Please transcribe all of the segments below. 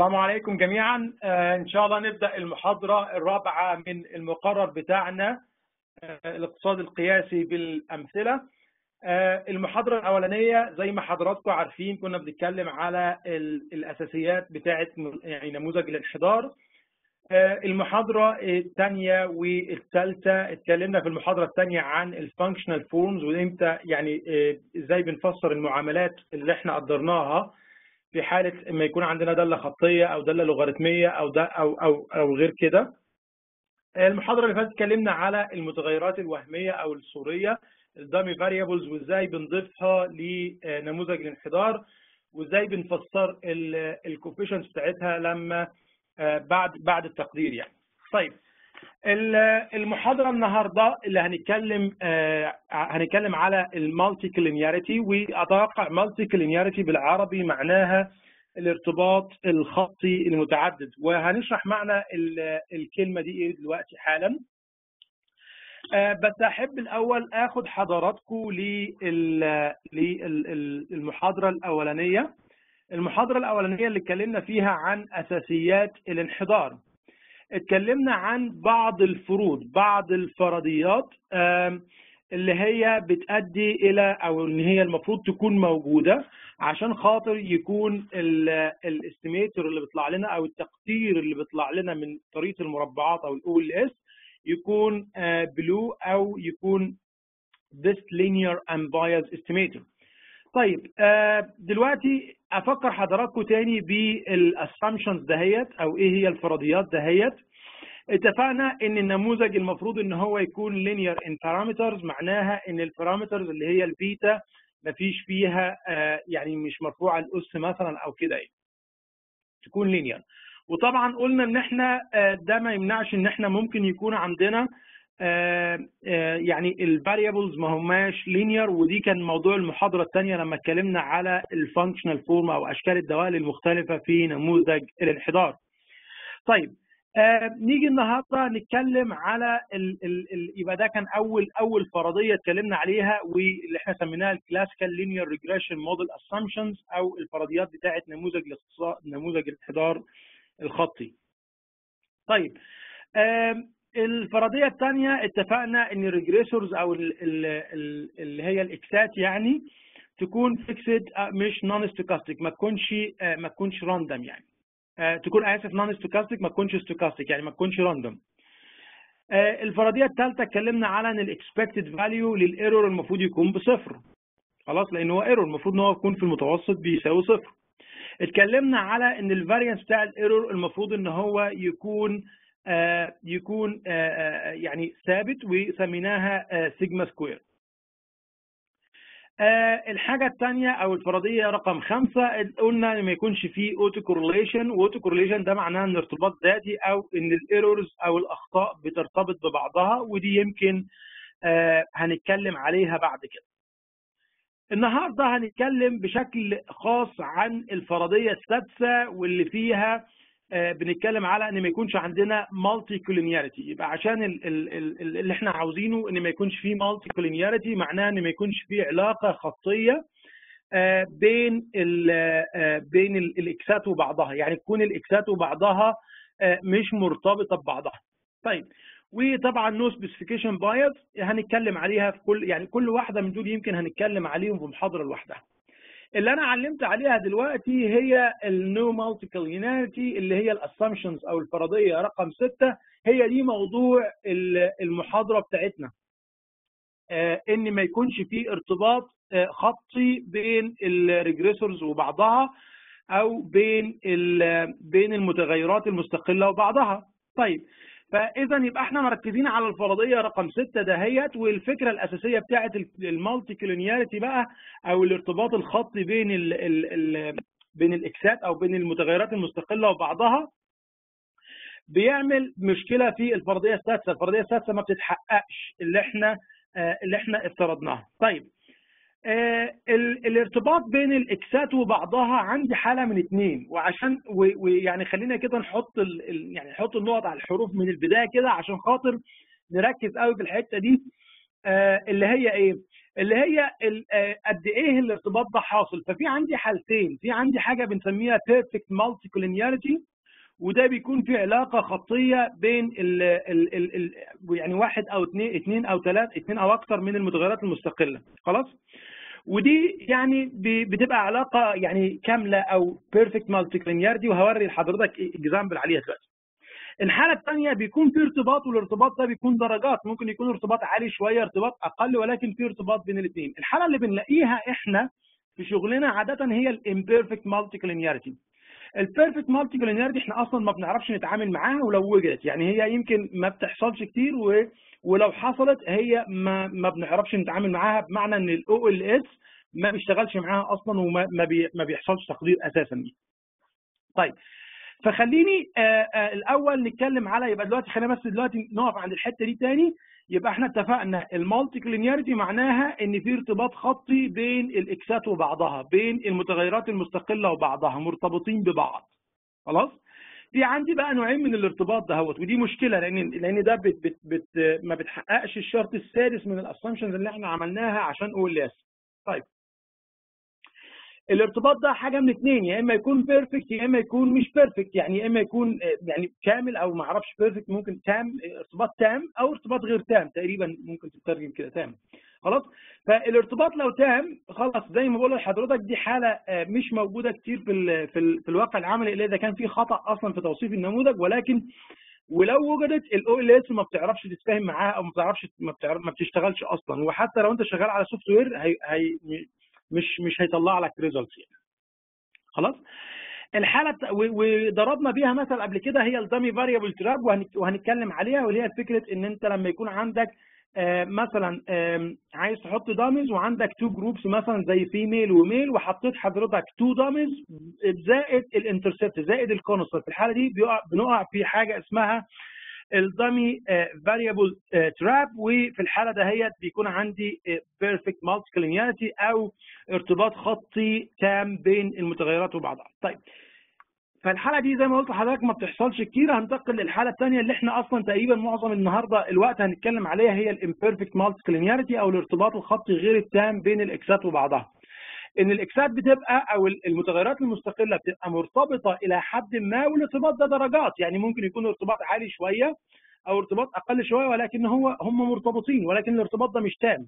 السلام عليكم جميعا آه، ان شاء الله نبدا المحاضره الرابعه من المقرر بتاعنا آه، الاقتصاد القياسي بالامثله آه، المحاضره الاولانيه زي ما حضراتكم عارفين كنا بنتكلم على ال- الاساسيات بتاعه م- يعني نموذج الانحدار آه، المحاضره الثانيه والثالثه اتكلمنا في المحاضره الثانيه عن الفانكشنال فورمز وامتى يعني آه، ازاي بنفسر المعاملات اللي احنا قدرناها في حاله ما يكون عندنا داله خطيه او داله لوغاريتميه او ده او او او غير كده المحاضره اللي فاتت اتكلمنا على المتغيرات الوهميه او الصوريه الدامي فاريبلز وازاي بنضيفها لنموذج الانحدار وازاي بنفسر الكوفيشنز بتاعتها لما آه، بعد بعد التقدير يعني طيب ال- المحاضره النهارده اللي هنتكلم آه، هنتكلم على المالتي كلينياريتي واتوقع مالتي كلينياريتي بالعربي معناها الارتباط الخطي المتعدد وهنشرح معنى ال- الكلمه دي ايه دلوقتي حالا آه، بس احب الاول اخد حضراتكم للمحاضره الاولانيه المحاضره الاولانيه اللي اتكلمنا فيها عن اساسيات الانحدار اتكلمنا عن بعض الفروض بعض الفرضيات آم، اللي هي بتؤدي الى او ان هي المفروض تكون موجوده عشان خاطر يكون الاستيميتور اللي بيطلع لنا او التقدير اللي بيطلع لنا من طريقه المربعات او الاو ال اس يكون بلو او يكون this linear unbiased estimator طيب آه، دلوقتي افكر حضراتكم تاني بالاسامبشنز دهيت او ايه هي الفرضيات دهيت اتفقنا ان النموذج المفروض ان هو يكون linear in parameters معناها ان البارامترز اللي هي البيتا مفيش فيها آه، يعني مش مرفوعه الاس مثلا او كده يعني تكون linear وطبعا قلنا ان احنا آه، ده ما يمنعش ان احنا ممكن يكون عندنا آه، آه، يعني الفاريبلز ما هماش لينير ودي كان موضوع المحاضره الثانيه لما اتكلمنا على الفانكشنال فورم او اشكال الدوال المختلفه في نموذج الانحدار. طيب آه نيجي النهارده نتكلم على ال ال ال يبقى ده كان اول اول فرضيه اتكلمنا عليها واللي احنا سميناها الكلاسيكال لينير ريجريشن موديل اسامبشنز او الفرضيات بتاعه نموذج الاقتصاد نموذج الانحدار الخطي. طيب آم، الفرضيه الثانيه اتفقنا ان الريجريسورز او ال- ال- ال- اللي هي الاكسات يعني تكون فيكسد مش نون ستوكاستيك ما تكونش آه، ما تكونش راندوم يعني آه، تكون اسف نون ستوكاستيك ما تكونش ستوكاستيك يعني ما تكونش راندوم الفرضيه الثالثه اتكلمنا على ان الاكسبكتد فاليو للايرور المفروض يكون بصفر خلاص لان هو ايرور المفروض ان هو يكون في المتوسط بيساوي صفر اتكلمنا على ان الفاريانس بتاع الايرور المفروض ان هو يكون آه يكون آه آه يعني ثابت وسميناها آه سيجما سكوير آه الحاجة الثانية أو الفرضية رقم خمسة قلنا إن ما يكونش فيه أوتو كورليشن وأوتو كورليشن ده معناه إن ارتباط ذاتي أو إن الإيرورز أو الأخطاء بترتبط ببعضها ودي يمكن آه هنتكلم عليها بعد كده. النهارده هنتكلم بشكل خاص عن الفرضيه السادسه واللي فيها آه، بنتكلم على ان ما يكونش عندنا مالتي كولينياريتي يبقى عشان ال- ال- ال- اللي احنا عاوزينه ان ما يكونش فيه مالتي كولينياريتي معناه ان ما يكونش فيه علاقه خطيه آه، بين ال آه، بين ال- الاكسات وبعضها يعني تكون الاكسات وبعضها آه، مش مرتبطه ببعضها طيب وطبعا نو سبيسيفيكيشن بايس هنتكلم عليها في كل يعني كل واحده من دول يمكن هنتكلم عليهم في محاضره لوحدها اللي انا علمت عليها دلوقتي هي النو مالتيبل يوناريتي اللي هي الاسامبشنز او الفرضيه رقم ستة هي دي موضوع ال- المحاضره بتاعتنا آه، ان ما يكونش في ارتباط آه، خطي بين الريجريسورز وبعضها او بين ال- بين المتغيرات المستقله وبعضها طيب فاذا يبقى احنا مركزين على الفرضيه رقم ستة دهيت والفكره الاساسيه بتاعه المالتي كولونياليتي بقى او الارتباط الخطي بين ال ال ال بين الاكسات او بين المتغيرات المستقله وبعضها بيعمل مشكله في الفرضيه السادسه، الفرضيه السادسه ما بتتحققش اللي احنا آه، اللي احنا افترضناها. طيب آه، ال- الارتباط بين الاكسات وبعضها عندي حاله من اثنين وعشان و- ويعني خلينا كده نحط ال- ال- يعني نحط النقط على الحروف من البدايه كده عشان خاطر نركز قوي في الحته دي آه، اللي هي ايه؟ اللي هي قد ايه الارتباط ده حاصل ففي عندي حالتين في عندي حاجه بنسميها بيرفكت مالتي كولينياريتي وده بيكون في علاقه خطيه بين ال ال ال ال يعني واحد او اثنين اثنين او ثلاث اثنين او اكثر من المتغيرات المستقله خلاص ودي يعني بتبقى علاقه يعني كامله او بيرفكت مالتي كولينياريتي وهوري لحضرتك اكزامبل عليها دلوقتي الحاله الثانيه بيكون في ارتباط والارتباط ده بيكون درجات ممكن يكون ارتباط عالي شويه ارتباط اقل ولكن في ارتباط بين الاثنين الحاله اللي بنلاقيها احنا في شغلنا عاده هي الامبيرفكت مالتي كولينياريتي البيرفكت مالتي كولينياريتي احنا اصلا ما بنعرفش نتعامل معاها ولو وجدت يعني هي يمكن ما بتحصلش كتير و... ولو حصلت هي ما ما بنعرفش نتعامل معاها بمعنى ان الاو ال اس ما بيشتغلش معاها اصلا وما ما, بي... ما بيحصلش تقدير اساسا طيب فخليني آآ آآ الاول نتكلم على يبقى دلوقتي خلينا بس دلوقتي نقف عند الحته دي تاني يبقى احنا اتفقنا المالتي كلينياريتي معناها ان في ارتباط خطي بين الاكسات وبعضها بين المتغيرات المستقله وبعضها مرتبطين ببعض خلاص في عندي بقى نوعين من الارتباط دهوت ودي مشكله لان لان ده بت بت بت ما بتحققش الشرط السادس من الاسامبشنز اللي احنا عملناها عشان اقول يس طيب الارتباط ده حاجه من اثنين يا اما يكون بيرفكت يا اما يكون مش بيرفكت يعني يا اما يكون يعني كامل او ما اعرفش بيرفكت ممكن تام ارتباط تام او ارتباط غير تام تقريبا ممكن تترجم كده تام خلاص فالارتباط لو تام خلاص زي ما بقول لحضرتك دي حاله مش موجوده كتير في ال في, ال في الواقع العملي الا اذا كان في خطا اصلا في توصيف النموذج ولكن ولو وجدت الاو ال اس ما بتعرفش تتفاهم معاها او ما بتعرفش ما, بتعرف ما بتشتغلش اصلا وحتى لو انت شغال على سوفت وير هي, هي مش مش هيطلع لك ريزلتس يعني خلاص الحاله وضربنا بيها مثل قبل كده هي الدامي فاريبل تراب وهنتكلم عليها واللي هي فكره ان انت لما يكون عندك مثلا عايز تحط داميز وعندك تو جروبس مثلا زي فيميل وميل وحطيت حضرتك تو داميز زائد الانترسبت زائد الكونستنت في الحاله دي بنقع في حاجه اسمها الدامي فاريبل تراب وفي الحاله دهيت بيكون عندي بيرفكت مالتي كلينياريتي او ارتباط خطي تام بين المتغيرات وبعضها طيب فالحاله دي زي ما قلت لحضرتك ما بتحصلش كتير هننتقل للحاله الثانيه اللي احنا اصلا تقريبا معظم النهارده الوقت هنتكلم عليها هي الامبيرفكت مالتي كلينياريتي او الارتباط الخطي غير التام بين الاكسات وبعضها ان الاكسات بتبقى او المتغيرات المستقله بتبقى مرتبطه الى حد ما والارتباط ده درجات يعني ممكن يكون ارتباط عالي شويه او ارتباط اقل شويه ولكن هو هم مرتبطين ولكن الارتباط ده مش تام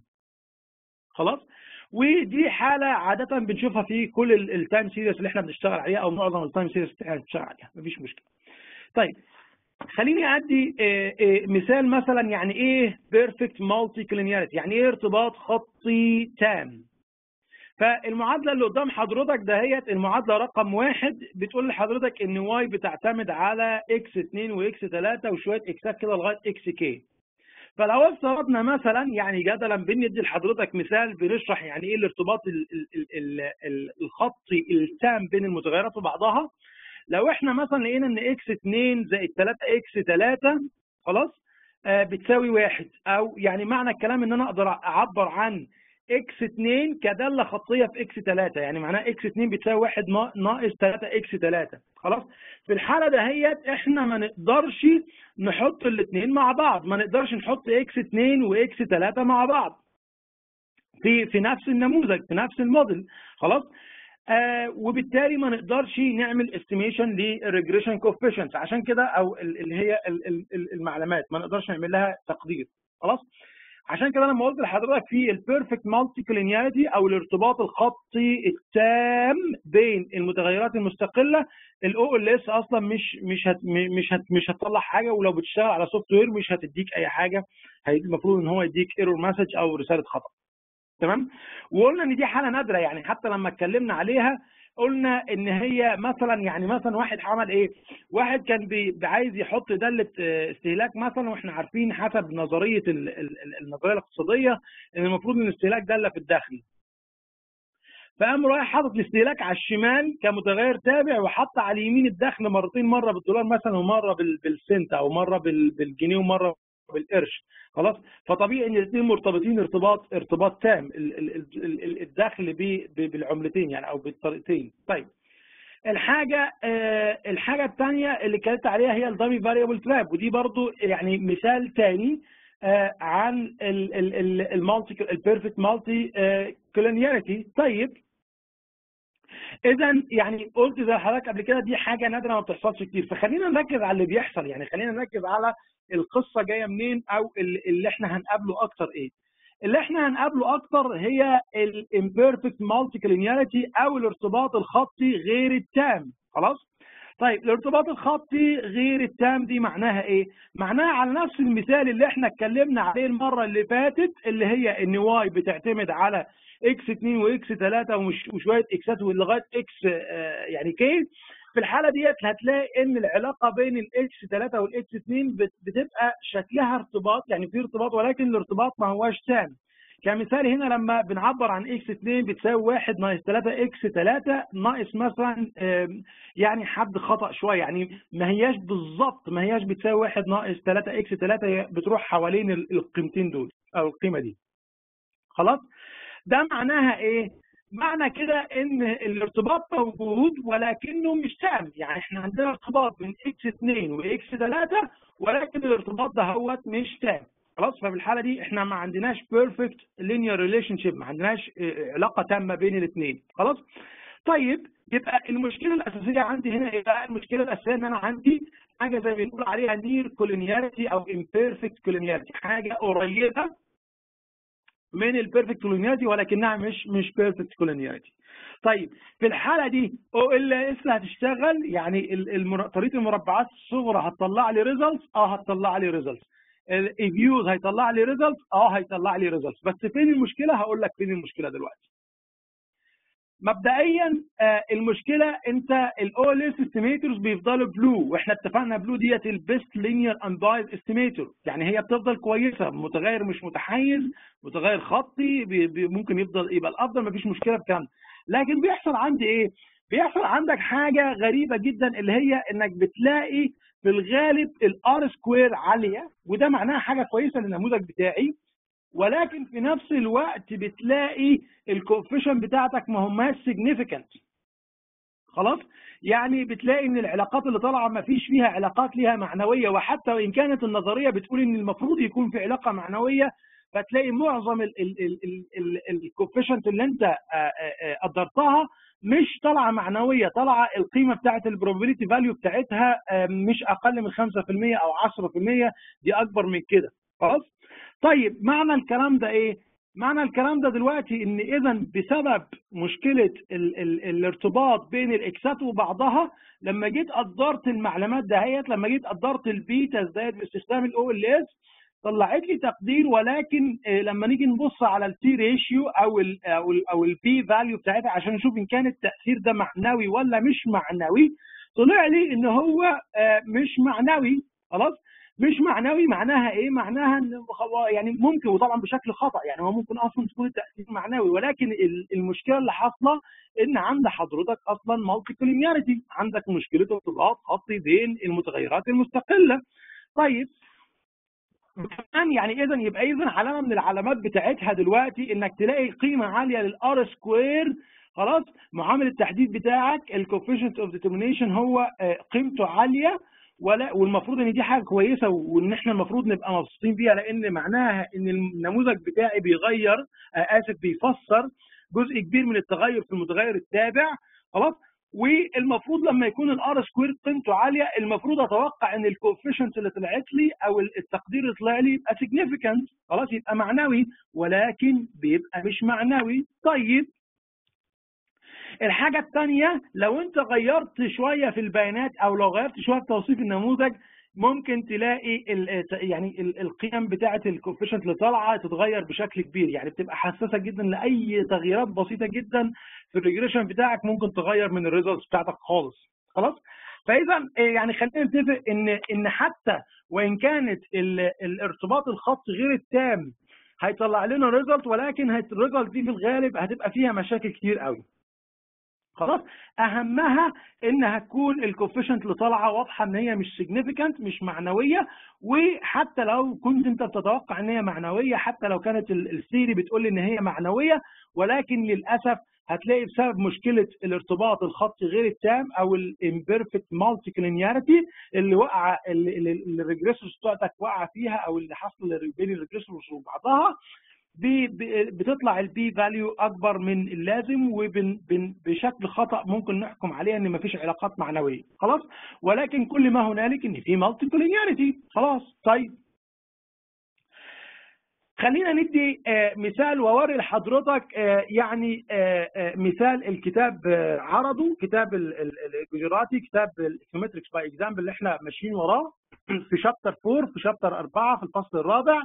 خلاص ودي حاله عاده بنشوفها في كل التايم سيريس اللي احنا بنشتغل عليها او معظم التايم سيريس اللي احنا بنشتغل عليها مفيش مشكله طيب خليني ادي مثال مثلا يعني ايه بيرفكت مالتي كلينياريتي يعني ايه ارتباط خطي تام فالمعادله اللي قدام حضرتك دهيت المعادله رقم واحد بتقول لحضرتك ان واي بتعتمد على اكس 2 واكس 3 وشويه اكسات كده لغايه اكس كي فلو افترضنا مثلا يعني جدلا بندي لحضرتك مثال بنشرح يعني ايه الارتباط ال ال ال ال الخطي التام بين المتغيرات وبعضها لو احنا مثلا لقينا ان اكس 2 زائد 3 اكس 3 خلاص آه بتساوي واحد او يعني معنى الكلام ان انا اقدر اعبر عن اكس 2 كداله خطيه في اكس 3 يعني معناها اكس 2 بتساوي 1 ناقص 3 اكس 3 خلاص في الحاله دهيت احنا ما نقدرش نحط الاثنين مع بعض ما نقدرش نحط اكس 2 واكس 3 مع بعض في في نفس النموذج في نفس الموديل خلاص آه وبالتالي ما نقدرش نعمل استيميشن للريجريشن كوفيشنت عشان كده او اللي هي المعلومات ما نقدرش نعمل لها تقدير خلاص عشان كده لما قلت لحضرتك في البيرفكت مالتي كلينياريتي او الارتباط الخطي التام بين المتغيرات المستقله الاو ال اس اصلا مش مش هت مش هت مش هتطلع حاجه ولو بتشتغل على سوفت وير مش هتديك اي حاجه المفروض ان هو يديك ايرور مسج او رساله خطا تمام وقلنا ان دي حاله نادره يعني حتى لما اتكلمنا عليها قلنا ان هي مثلا يعني مثلا واحد عمل ايه واحد كان عايز يحط داله استهلاك مثلا واحنا عارفين حسب نظريه النظريه الاقتصاديه ان المفروض ان الاستهلاك داله في الدخل فقام رايح حاطط الاستهلاك على الشمال كمتغير تابع وحط على اليمين الدخل مرتين مره بالدولار مثلا ومره بالسنت او مره بالجنيه ومره بالقرش خلاص فطبيعي ان الاثنين مرتبطين ارتباط ارتباط تام الدخل بالعملتين يعني او بالطريقتين طيب الحاجه آه الحاجه الثانيه اللي اتكلمت عليها هي الدامي فاريبل تراب ودي برضو يعني مثال ثاني عن المالتي البيرفكت مالتي كولونياليتي طيب اذا يعني قلت زي حضرتك قبل كده دي حاجه نادره ما بتحصلش كتير فخلينا نركز على اللي بيحصل يعني خلينا نركز على القصه جايه منين او اللي احنا هنقابله اكتر ايه اللي احنا هنقابله اكتر هي الامبيرفكت مالتي كولينياليتي او الارتباط الخطي غير التام خلاص طيب الارتباط الخطي غير التام دي معناها ايه معناها على نفس المثال اللي احنا اتكلمنا عليه المره اللي فاتت اللي هي ان واي بتعتمد على اكس 2 واكس 3 وشويه اكسات لغايه اكس يعني كي في الحاله ديت هتلاقي ان العلاقه بين الاكس 3 والاكس 2 بتبقى شكلها ارتباط يعني في ارتباط ولكن الارتباط ما هواش تام كمثال هنا لما بنعبر عن اكس 2 بتساوي 1 ناقص 3 اكس 3 ناقص مثلا يعني حد خطا شويه يعني ما هياش بالظبط ما هياش بتساوي 1 ناقص 3 اكس 3 بتروح حوالين القيمتين دول او القيمه دي خلاص ده معناها ايه معنى كده ان الارتباط موجود ولكنه مش تام يعني احنا عندنا ارتباط بين اكس 2 واكس 3 ولكن الارتباط ده هو مش تام خلاص ففي الحاله دي احنا ما عندناش بيرفكت لينير ريليشن شيب ما عندناش علاقه تامه بين الاثنين خلاص طيب يبقى المشكله الاساسيه عندي هنا ايه بقى المشكله الاساسيه ان انا عندي حاجه زي ما بنقول عليها نير كولينياريتي او امبيرفكت كولينياريتي حاجه قريبه من البيرفكت كولينياريتي ولكنها مش مش بيرفكت كولينياريتي طيب في الحاله دي او ال اس هتشتغل يعني المر... طريقه المربعات الصغرى هتطلع لي ريزلتس اه هتطلع لي ريزلتس الفيوز هيطلع لي ريزلتس اه هيطلع لي ريزلتس بس فين المشكله هقول لك فين المشكله دلوقتي مبدئيا آه المشكله انت الاو ال اس استيميتورز بيفضلوا بلو واحنا اتفقنا بلو ديت البيست لينير اندايز استيميتور يعني هي بتفضل كويسه متغير مش متحيز متغير خطي بي بي ممكن يفضل يبقى الافضل مفيش مشكله بكام لكن بيحصل عندي ايه بيحصل عندك حاجه غريبه جدا اللي هي انك بتلاقي في الغالب الار سكوير عاليه وده معناها حاجه كويسه للنموذج بتاعي ولكن في نفس الوقت بتلاقي الكوفيشن بتاعتك ما هماش سيجنيفيكانت خلاص يعني بتلاقي ان العلاقات اللي طالعه ما فيش فيها علاقات ليها معنويه وحتى وان كانت النظريه بتقول ان المفروض يكون في علاقه معنويه فتلاقي معظم الكوفيشنت اللي انت قدرتها مش طالعه معنويه طالعه القيمه بتاعت البروبابيلتي فاليو بتاعتها مش اقل من 5% او 10% دي اكبر من كده خلاص طيب معنى الكلام ده ايه معنى الكلام ده دلوقتي ان اذا بسبب مشكله ال ال الارتباط بين الاكسات وبعضها لما جيت قدرت المعلومات دهيت لما جيت قدرت البيتاز ديت باستخدام الاو ال اس طلعت لي تقدير ولكن لما نيجي نبص على التي ريشيو او ال او ال او البي فاليو بتاعتها عشان نشوف ان كان التاثير ده معنوي ولا مش معنوي طلع لي ان هو مش معنوي خلاص مش معنوي معناها ايه معناها ان يعني ممكن وطبعا بشكل خطا يعني هو ممكن اصلا تكون التاثير معنوي ولكن المشكله اللي حاصله ان عند حضرتك اصلا مالتي كولينياريتي عندك مشكله ارتباط خطي بين المتغيرات المستقله طيب كمان يعني اذا يبقى اذا علامه من العلامات بتاعتها دلوقتي انك تلاقي قيمه عاليه للار سكوير خلاص معامل التحديد بتاعك الكوفيشنت اوف ديترمينيشن هو قيمته عاليه ولا والمفروض ان دي حاجه كويسه وان احنا المفروض نبقى مبسوطين بيها لان معناها ان النموذج بتاعي بيغير اسف بيفسر جزء كبير من التغير في المتغير التابع خلاص والمفروض لما يكون الار سكوير قيمته عاليه المفروض اتوقع ان الكوفيشنت اللي طلعت لي او التقدير اللي طلع لي يبقى سيجنيفيكانت خلاص يبقى معنوي ولكن بيبقى مش معنوي طيب الحاجة الثانية لو انت غيرت شوية في البيانات او لو غيرت شوية في توصيف النموذج ممكن تلاقي ال يعني ال القيم بتاعة الكوفيشنت اللي طالعة تتغير بشكل كبير يعني بتبقى حساسة جدا لأي تغييرات بسيطة جدا في الريجريشن بتاعك ممكن تغير من الريزلتس بتاعتك خالص خلاص فاذا يعني خلينا نتفق ان ان حتى وان كانت الارتباط الخط غير التام هيطلع لنا ريزلت ولكن الريزلت دي في الغالب هتبقى فيها مشاكل كتير قوي خلاص اهمها ان هتكون الكوفيشنت اللي طالعه واضحه ان هي مش سيجنيفيكانت مش معنويه وحتى لو كنت انت بتتوقع ان هي معنويه حتى لو كانت الثيري بتقول ان هي معنويه ولكن للاسف هتلاقي بسبب مشكله الارتباط الخطي غير التام او الامبيرفكت مالتي كلينياريتي اللي وقع اللي الريجريسورز بتاعتك واقعه فيها او اللي حصل بين الريجريسورز وبعضها بتطلع البي فاليو اكبر من اللازم وبشكل خطا ممكن نحكم عليها ان مفيش علاقات معنويه خلاص ولكن كل ما هنالك ان في مالتي كولينياريتي خلاص طيب خلينا ندي مثال واوري لحضرتك يعني مثال الكتاب عرضه كتاب الجوجراتي كتاب الاكسومتريكس باي اكزامبل اللي احنا ماشيين وراه في شابتر 4 في شابتر 4 في الفصل الرابع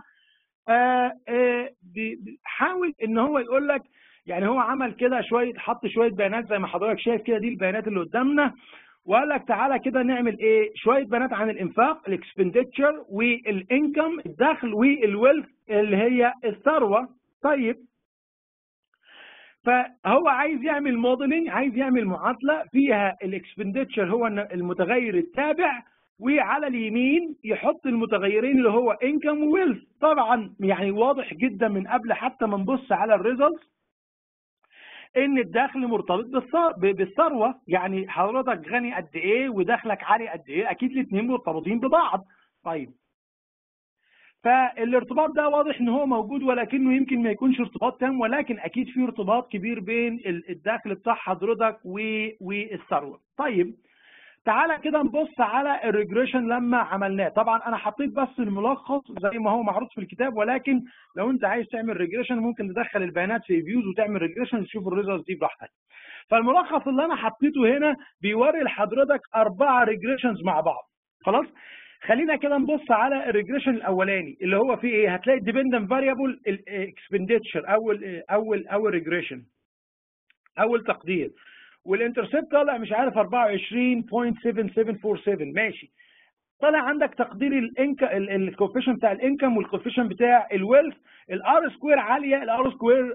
حاول ان هو يقول لك يعني هو عمل كده شويه حط شويه بيانات زي ما حضرتك شايف كده دي البيانات اللي قدامنا وقال لك تعالى كده نعمل ايه شويه بيانات عن الانفاق الاكسبندتشر والانكم الدخل والويلث اللي هي الثروه طيب فهو عايز يعمل موديلنج عايز يعمل معادله فيها الاكسبندتشر هو المتغير التابع وعلى اليمين يحط المتغيرين اللي هو انكم وويلث طبعا يعني واضح جدا من قبل حتى ما نبص على الريزلتس ان الدخل مرتبط بالثروه يعني حضرتك غني قد ايه ودخلك عالي قد ايه اكيد الاثنين مرتبطين ببعض طيب فالارتباط ده واضح ان هو موجود ولكنه يمكن ما يكونش ارتباط تام ولكن اكيد في ارتباط كبير بين الدخل بتاع حضرتك والثروه طيب تعالى كده نبص على الريجريشن لما عملناه طبعا انا حطيت بس الملخص زي ما هو معروض في الكتاب ولكن لو انت عايز تعمل ريجريشن ممكن تدخل البيانات في فيوز وتعمل ريجريشن تشوف الريزلتس دي براحتك فالملخص اللي انا حطيته هنا بيوري لحضرتك اربعه ريجريشنز مع بعض خلاص خلينا كده نبص على الريجريشن الاولاني اللي هو فيه ايه هتلاقي الديبندنت فاريبل الاكسبندتشر اول اول اول ريجريشن اول تقدير والانترسبت طالع مش عارف 24.7747 ماشي طالع عندك تقدير الانك الكوفيشن بتاع الانكم والكوفيشن بتاع الويلث الار سكوير عاليه الار سكوير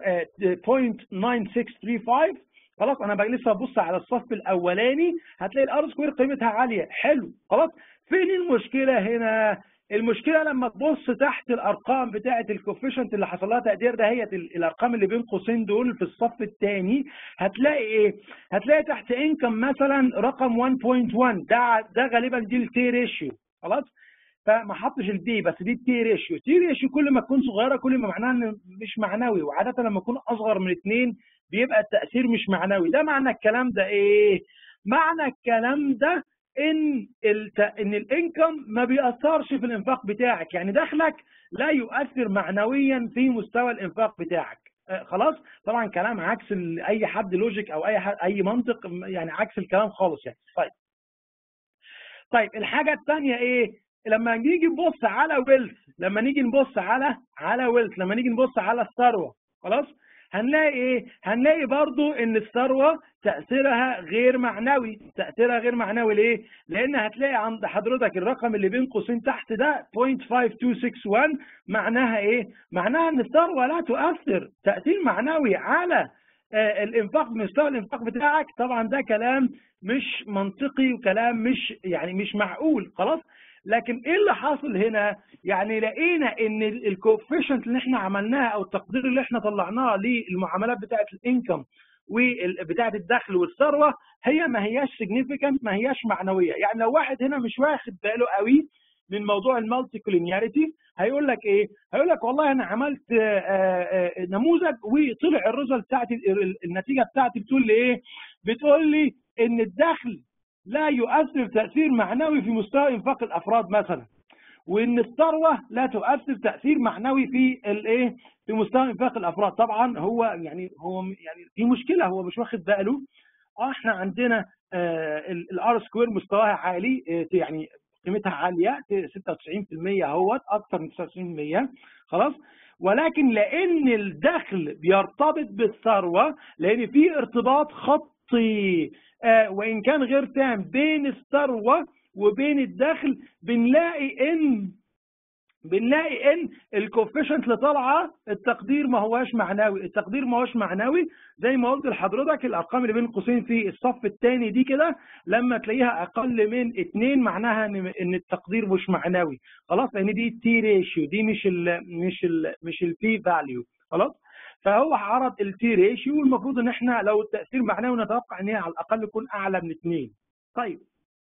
0.9635 خلاص انا بقى لسه ببص على الصف الاولاني هتلاقي الار سكوير قيمتها عاليه حلو خلاص فين المشكله هنا المشكله لما تبص تحت الارقام بتاعه الكوفيشنت اللي حصل لها تقدير ده هي الارقام اللي بين قوسين دول في الصف الثاني هتلاقي ايه هتلاقي تحت انكم مثلا رقم 1.1 ده ده غالبا دي التي ريشيو خلاص فما حطش الدي بس دي التي ريشيو تي ريشيو كل ما تكون صغيره كل ما معناها ان مش معنوي وعاده لما يكون اصغر من اثنين بيبقى التاثير مش معنوي ده معنى الكلام ده ايه معنى الكلام ده ان الت... ان الانكم ما بيأثرش في الانفاق بتاعك يعني دخلك لا يؤثر معنويا في مستوى الانفاق بتاعك آه خلاص طبعا كلام عكس اي حد لوجيك او اي حد اي منطق يعني عكس الكلام خالص يعني طيب طيب الحاجه الثانيه ايه لما نيجي نبص على ويلث لما نيجي نبص على على ويلث لما نيجي نبص على الثروه خلاص هنلاقي ايه هنلاقي برضو ان الثروه تاثيرها غير معنوي تاثيرها غير معنوي ليه لان هتلاقي عند حضرتك الرقم اللي بين قوسين تحت ده 0.5261 معناها ايه معناها ان الثروه لا تؤثر تاثير معنوي على آه الانفاق مستوى الانفاق بتاعك طبعا ده كلام مش منطقي وكلام مش يعني مش معقول خلاص لكن ايه اللي حاصل هنا يعني لقينا ان الكوفيشنت اللي احنا عملناها او التقدير اللي احنا طلعناه للمعاملات بتاعه الانكم وبتاعه الدخل والثروه هي ما هياش سيجنيفيكانت ما هياش معنويه يعني لو واحد هنا مش واخد باله قوي من موضوع المالتي كولينياريتي هيقول لك ايه هيقول لك والله انا عملت نموذج وطلع الريزلت بتاعتي النتيجه بتاعتي بتقول لي ايه بتقول لي ان الدخل لا يؤثر تأثير معنوي في مستوى إنفاق الأفراد مثلا وإن الثروة لا تؤثر تأثير معنوي في الإيه في مستوى إنفاق الأفراد طبعا هو يعني هو يعني في مشكلة هو مش واخد باله اه احنا عندنا آه الار سكوير مستواها عالي آه يعني قيمتها عالية 96% اهوت أكثر من 99% خلاص ولكن لأن الدخل بيرتبط بالثروة لأن في ارتباط خطي آه وإن كان غير تام بين الثروة وبين الدخل بنلاقي إن بنلاقي ان الكوفيشنت اللي طالعه التقدير ما هواش معنوي التقدير ما هوش معنوي زي ما قلت لحضرتك الارقام اللي بين قوسين في الصف الثاني دي كده لما تلاقيها اقل من اثنين معناها ان ان التقدير مش معنوي خلاص لان دي تي ريشيو دي مش ال مش ال مش البي فاليو خلاص فهو عرض التي ريشيو والمفروض ان احنا لو التاثير معنوي نتوقع ان هي على الاقل يكون اعلى من 2 طيب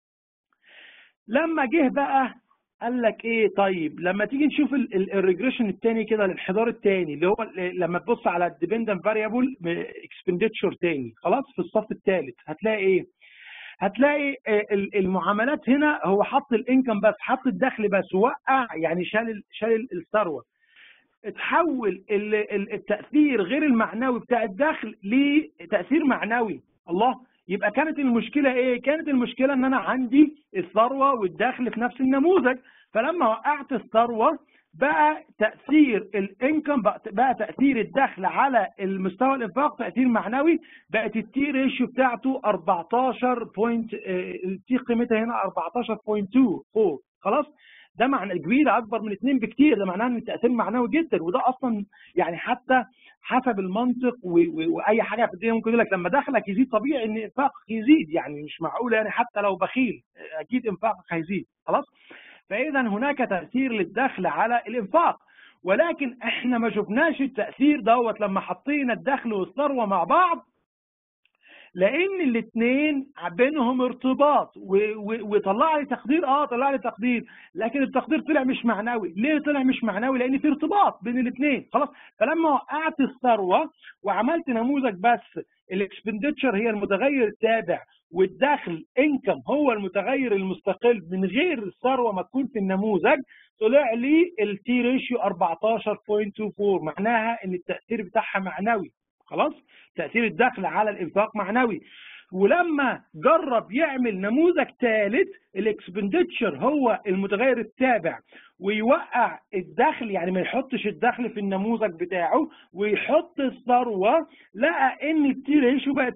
لما جه بقى قال لك ايه طيب لما تيجي نشوف الريجريشن الثاني كده الانحدار الثاني اللي هو لما تبص على الديبندنت فاريبل اكسبندتشر ثاني خلاص في الصف الثالث هتلاقي ايه هتلاقي المعاملات هنا هو حط الانكم بس حط الدخل بس وقع يعني شال شال الثروه اتحول التاثير غير المعنوي بتاع الدخل لتاثير معنوي الله يبقى كانت المشكله ايه كانت المشكله ان انا عندي الثروه والدخل في نفس النموذج فلما وقعت الثروه بقى تاثير الانكم بقى تاثير الدخل على المستوى الانفاق تاثير معنوي بقت التي ريشيو بتاعته 14 بوينت التي قيمتها هنا 14.2 خلاص ده معنى كبير اكبر من اثنين بكتير ده معناه ان التاثير معنوي جدا وده اصلا يعني حتى حسب المنطق واي حاجه في الدنيا ممكن يقول لك لما دخلك يزيد طبيعي ان انفاقك يزيد يعني مش معقول يعني حتى لو بخيل اكيد انفاقك هيزيد خلاص فاذا هناك تاثير للدخل على الانفاق ولكن احنا ما شفناش التاثير دوت لما حطينا الدخل والثروه مع بعض لان الاثنين بينهم ارتباط وطلع لي تقدير اه طلع لي تقدير لكن التقدير طلع مش معنوي ليه طلع مش معنوي لان في ارتباط بين الاثنين خلاص فلما وقعت الثروه وعملت نموذج بس الاكسبندتشر هي المتغير التابع والدخل انكم هو المتغير المستقل من غير الثروه ما تكون في النموذج طلع لي التي ريشيو 14.24 معناها ان التاثير بتاعها معنوي خلاص تاثير الدخل على الانفاق معنوي ولما جرب يعمل نموذج ثالث الاكسبندتشر هو المتغير التابع ويوقع الدخل يعني ما يحطش الدخل في النموذج بتاعه ويحط الثروه لقى ان التي ريشيو بقت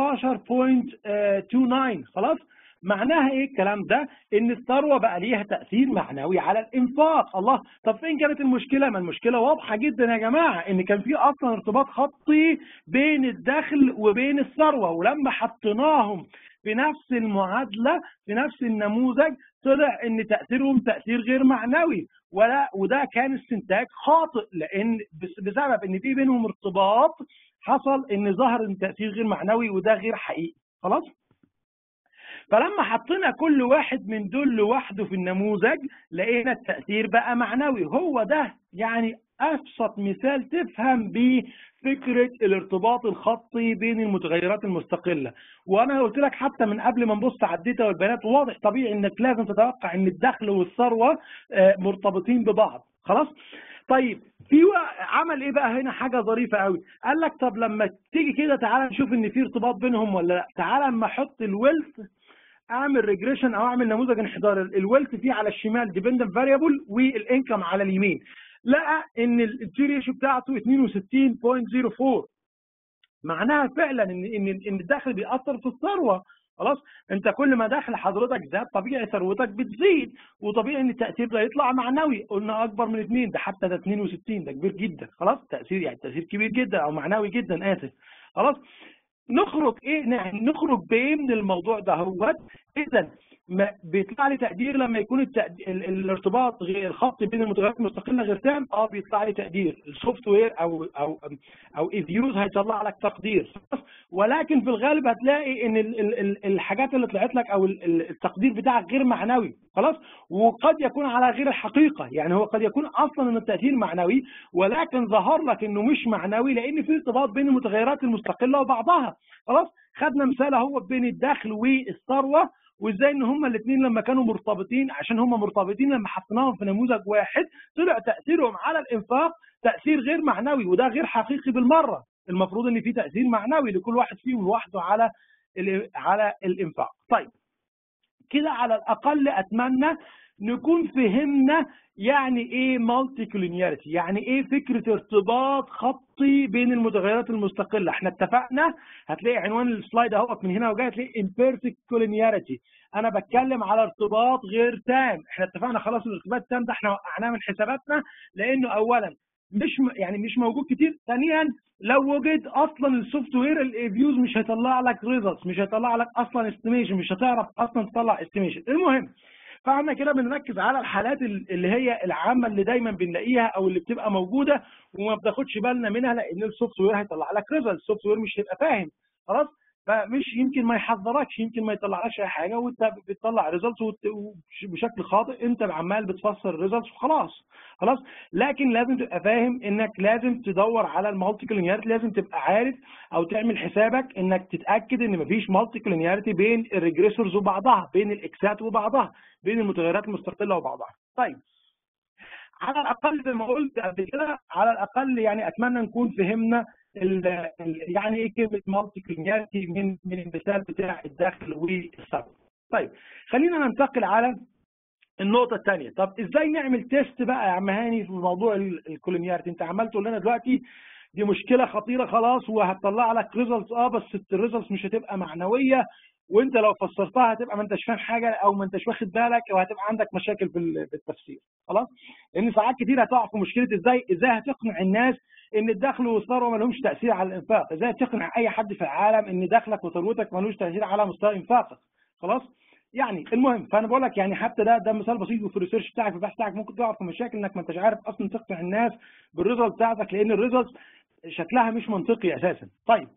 13.29 خلاص معناها ايه الكلام ده ان الثروه بقى ليها تاثير معنوي على الانفاق الله طب فين كانت المشكله ما المشكله واضحه جدا يا جماعه ان كان في اصلا ارتباط خطي بين الدخل وبين الثروه ولما حطيناهم في نفس المعادله في نفس النموذج طلع ان تاثيرهم تاثير غير معنوي ولا وده كان استنتاج خاطئ لان بسبب ان في بينهم ارتباط حصل ان ظهر ان تاثير غير معنوي وده غير حقيقي خلاص فلما حطينا كل واحد من دول لوحده في النموذج لقينا التأثير بقى معنوي هو ده يعني أبسط مثال تفهم بيه فكرة الارتباط الخطي بين المتغيرات المستقلة وأنا قلت لك حتى من قبل ما نبص على الداتا والبيانات واضح طبيعي إنك لازم تتوقع إن الدخل والثروة مرتبطين ببعض خلاص طيب في عمل ايه بقى هنا حاجه ظريفه قوي قال لك طب لما تيجي كده تعالى نشوف ان في ارتباط بينهم ولا لا تعالى اما احط الويلث اعمل ريجريشن او اعمل نموذج انحدار الويلث فيه على الشمال ديبندنت فاريبل والانكم على اليمين لقى ان التي ريشيو بتاعته 62.04 معناها فعلا ان ان ان الدخل بيأثر في الثروه خلاص انت كل ما دخل حضرتك زاد طبيعي ثروتك بتزيد وطبيعي ان التاثير ده يطلع معنوي قلنا اكبر من اثنين ده حتى ده 62 ده كبير جدا خلاص تاثير يعني تاثير كبير جدا او معنوي جدا اسف خلاص نخرج ايه يعني نخرج بايه من الموضوع ده هو اذا ما بيطلع لي تقدير لما يكون التقدير الارتباط غير الخط بين المتغيرات المستقله غير تام اه بيطلع لي تقدير السوفت وير او او او ايفيوز هيطلع لك تقدير ولكن في الغالب هتلاقي ان ال ال الحاجات اللي طلعت لك او التقدير بتاعك غير معنوي خلاص وقد يكون على غير الحقيقه يعني هو قد يكون اصلا ان التاثير معنوي ولكن ظهر لك انه مش معنوي لان في ارتباط بين المتغيرات المستقله وبعضها خلاص خدنا مثال اهو بين الدخل والثروه وازاي ان هما الاثنين لما كانوا مرتبطين عشان هما مرتبطين لما حطيناهم في نموذج واحد طلع تاثيرهم على الانفاق تاثير غير معنوي وده غير حقيقي بالمره المفروض ان في تاثير معنوي لكل واحد فيهم لوحده على على الانفاق طيب كده على الاقل اتمنى نكون فهمنا يعني ايه مالتي كولينياريتي يعني ايه فكره ارتباط خطي بين المتغيرات المستقله احنا اتفقنا هتلاقي عنوان السلايد اهو من هنا وجاي هتلاقي imperfect كولينياريتي انا بتكلم على ارتباط غير تام احنا اتفقنا خلاص الارتباط التام ده احنا وقعناه من حساباتنا لانه اولا مش يعني مش موجود كتير ثانيا لو وجد اصلا السوفت وير الفيوز مش هيطلع لك ريزلتس مش هيطلع لك اصلا استيميشن مش هتعرف اصلا تطلع استيميشن المهم فاحنا كده بنركز على الحالات اللي هي العامه اللي دايما بنلاقيها او اللي بتبقى موجوده وما بناخدش بالنا منها لان السوفت وير هيطلع لك ريزلت السوفت وير مش هيبقى فاهم خلاص فمش يمكن ما يحذركش يمكن ما يطلعلكش اي حاجه وانت بتطلع ريزلتس بشكل خاطئ انت عمال بتفسر الريزلتس وخلاص خلاص لكن لازم تبقى فاهم انك لازم تدور على المالتي كلينياريتي لازم تبقى عارف او تعمل حسابك انك تتاكد ان مفيش مالتي كلينياريتي بين الريجريسورز وبعضها بين الاكسات وبعضها بين المتغيرات المستقله وبعضها طيب على الاقل زي ما قلت قبل كده على الاقل يعني اتمنى نكون فهمنا ال ال يعني ايه كلمه مالتي كلينياريتي من من المثال بتاع الداخل والسبب. طيب خلينا ننتقل على النقطة الثانية، طب ازاي نعمل تيست بقى يا عم هاني في موضوع الكولينياريتي؟ انت عمال تقول لنا دلوقتي دي مشكلة خطيرة خلاص وهتطلع لك ريزلتس اه بس الريزلتس مش هتبقى معنوية وانت لو فسرتها هتبقى ما انتش فاهم حاجه او ما انتش واخد بالك او هتبقى عندك مشاكل في التفسير خلاص لان ساعات كتير هتقع في مشكله ازاي ازاي هتقنع الناس ان الدخل والثروه ما لهمش تاثير على الانفاق ازاي تقنع اي حد في العالم ان دخلك وثروتك ما لهوش تاثير على مستوى انفاقك خلاص يعني المهم فانا بقول لك يعني حتى ده ده مثال بسيط وفي الريسيرش بتاعك في البحث بتاعك ممكن تقع في مشاكل انك ما انتش عارف اصلا تقنع الناس بالريزلت بتاعتك لان الريزلت شكلها مش منطقي اساسا طيب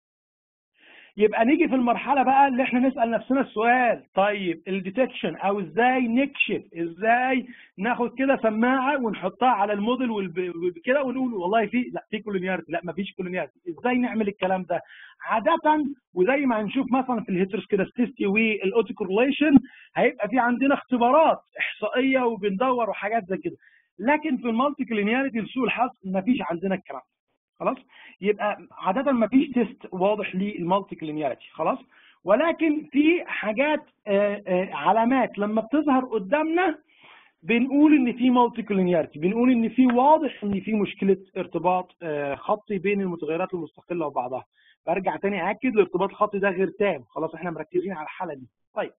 يبقى نيجي في المرحله بقى اللي احنا نسال نفسنا السؤال طيب الديتكشن او ازاي نكشف ازاي ناخد كده سماعه ونحطها على الموديل وكده ونقول والله في لا في كولونيارتي لا ما فيش كولونيارتي ازاي نعمل الكلام ده عاده وزي ما هنشوف مثلا في الهيتروسكيداستيستي والاوتو كورليشن هيبقى في عندنا اختبارات احصائيه وبندور وحاجات زي كده لكن في المالتي كولونيارتي لسوء الحظ ما فيش عندنا الكلام ده خلاص يبقى عاده ما فيش تيست واضح للمالتي كلينياريتي خلاص ولكن في حاجات آآ آآ علامات لما بتظهر قدامنا بنقول ان في مالتي كلينياريتي بنقول ان في واضح ان في مشكله ارتباط خطي بين المتغيرات المستقله وبعضها برجع تاني اكد الارتباط الخطي ده غير تام خلاص احنا مركزين على الحاله دي طيب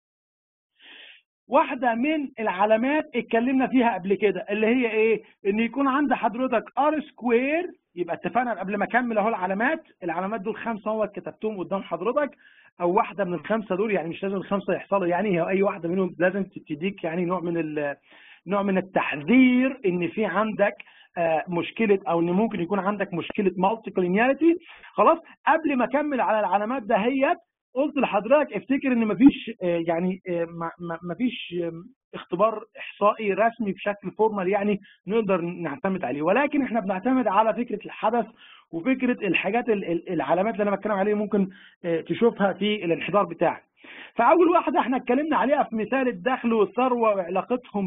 واحده من العلامات اتكلمنا فيها قبل كده اللي هي ايه ان يكون عند حضرتك ار سكوير يبقى اتفقنا قبل ما اكمل اهو العلامات العلامات دول خمسه هو كتبتهم قدام حضرتك او واحده من الخمسه دول يعني مش لازم الخمسه يحصلوا يعني هي اي واحده منهم لازم تديك يعني نوع من نوع من التحذير ان في عندك آه مشكله او ان ممكن يكون عندك مشكله مالتي كلينياريتي خلاص قبل ما اكمل على العلامات دهيت قلت لحضرتك افتكر ان مفيش آه يعني آه مفيش اختبار احصائي رسمي بشكل فورمال يعني نقدر نعتمد عليه ولكن احنا بنعتمد على فكره الحدث وفكره الحاجات العلامات اللي انا بتكلم عليها ممكن تشوفها في الانحدار بتاعك فاول واحده احنا اتكلمنا عليها في مثال الدخل والثروه وعلاقتهم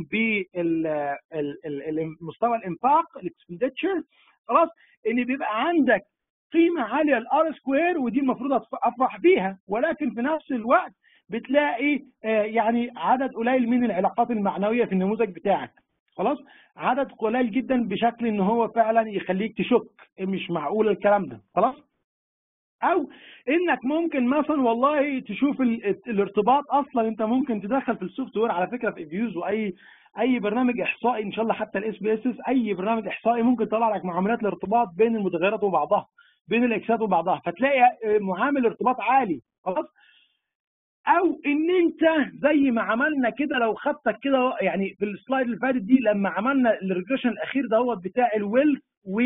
بمستوى الانفاق الاكسبندتشر خلاص ان بيبقى عندك قيمه عاليه الار سكوير ودي المفروض افرح بيها ولكن في نفس الوقت بتلاقي يعني عدد قليل من العلاقات المعنويه في النموذج بتاعك خلاص عدد قليل جدا بشكل ان هو فعلا يخليك تشك مش معقول الكلام ده خلاص او انك ممكن مثلا والله تشوف الارتباط اصلا انت ممكن تدخل في السوفت وير على فكره في فيوز واي اي برنامج احصائي ان شاء الله حتى الاس بي اس اي برنامج احصائي ممكن يطلع لك معاملات الارتباط بين المتغيرات وبعضها بين الاكسات وبعضها فتلاقي معامل ارتباط عالي خلاص او ان انت زي ما عملنا كده لو خدتك كده يعني في السلايد اللي فاتت دي لما عملنا الريجريشن الاخير دوت بتاع الويلث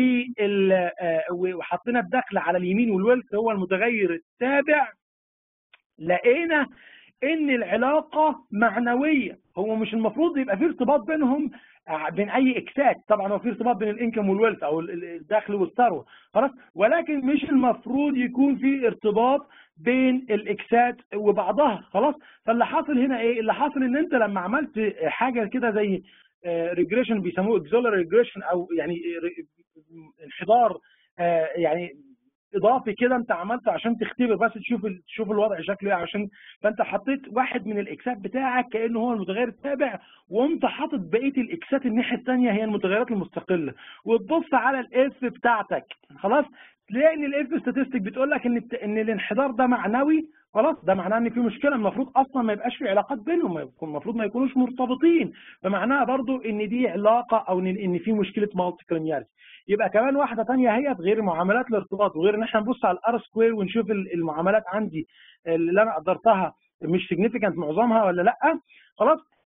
وحطينا الدخل على اليمين والويلث هو المتغير التابع لقينا ان العلاقه معنويه هو مش المفروض يبقى في ارتباط بينهم بين اي اكسات طبعا هو في ارتباط بين الانكم والويلث او الدخل والثروه خلاص ولكن مش المفروض يكون في ارتباط بين الاكسات وبعضها خلاص فاللي حاصل هنا ايه اللي حاصل ان انت لما عملت حاجه كده زي ريجريشن بيسموه اكزولر ريجريشن او يعني انحدار يعني اضافي كده انت عملته عشان تختبر بس تشوف تشوف الوضع شكله ايه عشان فانت حطيت واحد من الاكسات بتاعك كانه هو المتغير التابع وقمت حاطط بقيه الاكسات الناحيه الثانيه هي المتغيرات المستقله وتبص على الاف بتاعتك خلاص تلاقي ان الاف ستاتستيك بتقول لك ان ان الانحدار ده معنوي خلاص ده معناه ان في مشكله المفروض اصلا ما يبقاش في علاقات بينهم المفروض ما يكونوش مرتبطين فمعناها برضو ان دي علاقه او ان في مشكله مالتي كلينياريتي يبقى كمان واحده ثانيه هي غير معاملات الارتباط وغير ان احنا نبص على الار سكوير ونشوف المعاملات عندي اللي انا قدرتها مش سيجنيفيكانت معظمها ولا لا خلاص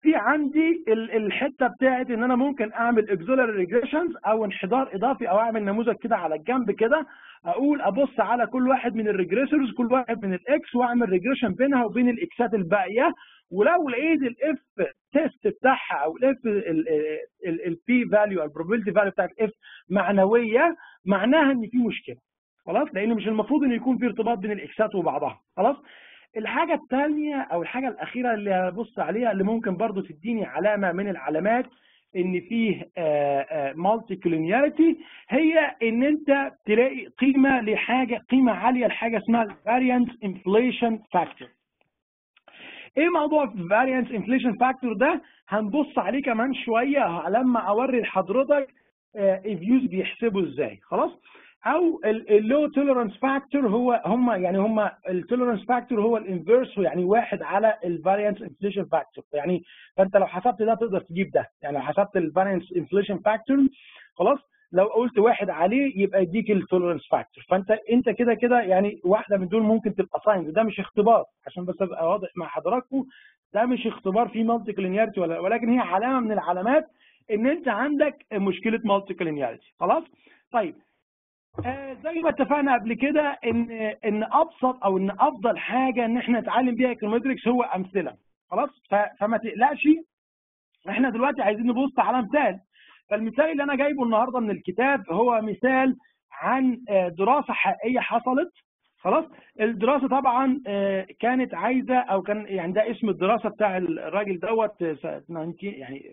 في عندي الحته بتاعت ان انا ممكن اعمل اكزولاري ريجريشنز او انحدار اضافي او اعمل نموذج كده على الجنب كده اقول ابص على كل واحد من الريجريسورز كل واحد من الاكس واعمل ريجريشن بينها وبين الاكسات الباقيه ولو لقيت الاف تيست بتاعها او الاف البي فاليو البروبابيلتي فاليو بتاعت اف معنويه معناها ان في مشكله خلاص لان مش المفروض ان يكون في ارتباط بين الاكسات وبعضها خلاص الحاجة الثانية أو الحاجة الأخيرة اللي هبص عليها اللي ممكن برضو تديني علامة من العلامات إن فيه مالتي كولونياليتي هي إن أنت تلاقي قيمة لحاجة قيمة عالية لحاجة اسمها الفاريانس انفليشن فاكتور. ايه موضوع الفاريانس انفليشن فاكتور ده هنبص عليه كمان شويه لما اوري لحضرتك الفيوز بيحسبوا ازاي خلاص او اللو توليرانس فاكتور هو هم يعني هم التوليرانس فاكتور هو الانفيرس يعني واحد على الفاريانس انفليشن فاكتور يعني فانت لو حسبت ده تقدر تجيب ده يعني لو حسبت الفاريانس انفليشن فاكتور خلاص لو قلت واحد عليه يبقى يديك التوليرانس فاكتور فانت انت كده كده يعني واحده من دول ممكن تبقى ساينز ده مش اختبار عشان بس ابقى واضح مع حضراتكم ده مش اختبار فيه مالتي كلينياريتي ولا ولكن هي علامه من العلامات ان انت عندك مشكله مالتي كلينياريتي خلاص طيب آه زي ما اتفقنا قبل كده ان ان ابسط او ان افضل حاجه ان احنا نتعلم بيها ايكونومتريكس هو امثله خلاص فما تقلقش احنا دلوقتي عايزين نبص على مثال فالمثال اللي انا جايبه النهارده من الكتاب هو مثال عن دراسه حقيقيه حصلت خلاص الدراسه طبعا كانت عايزه او كان يعني ده اسم الدراسه بتاع الراجل دوت يعني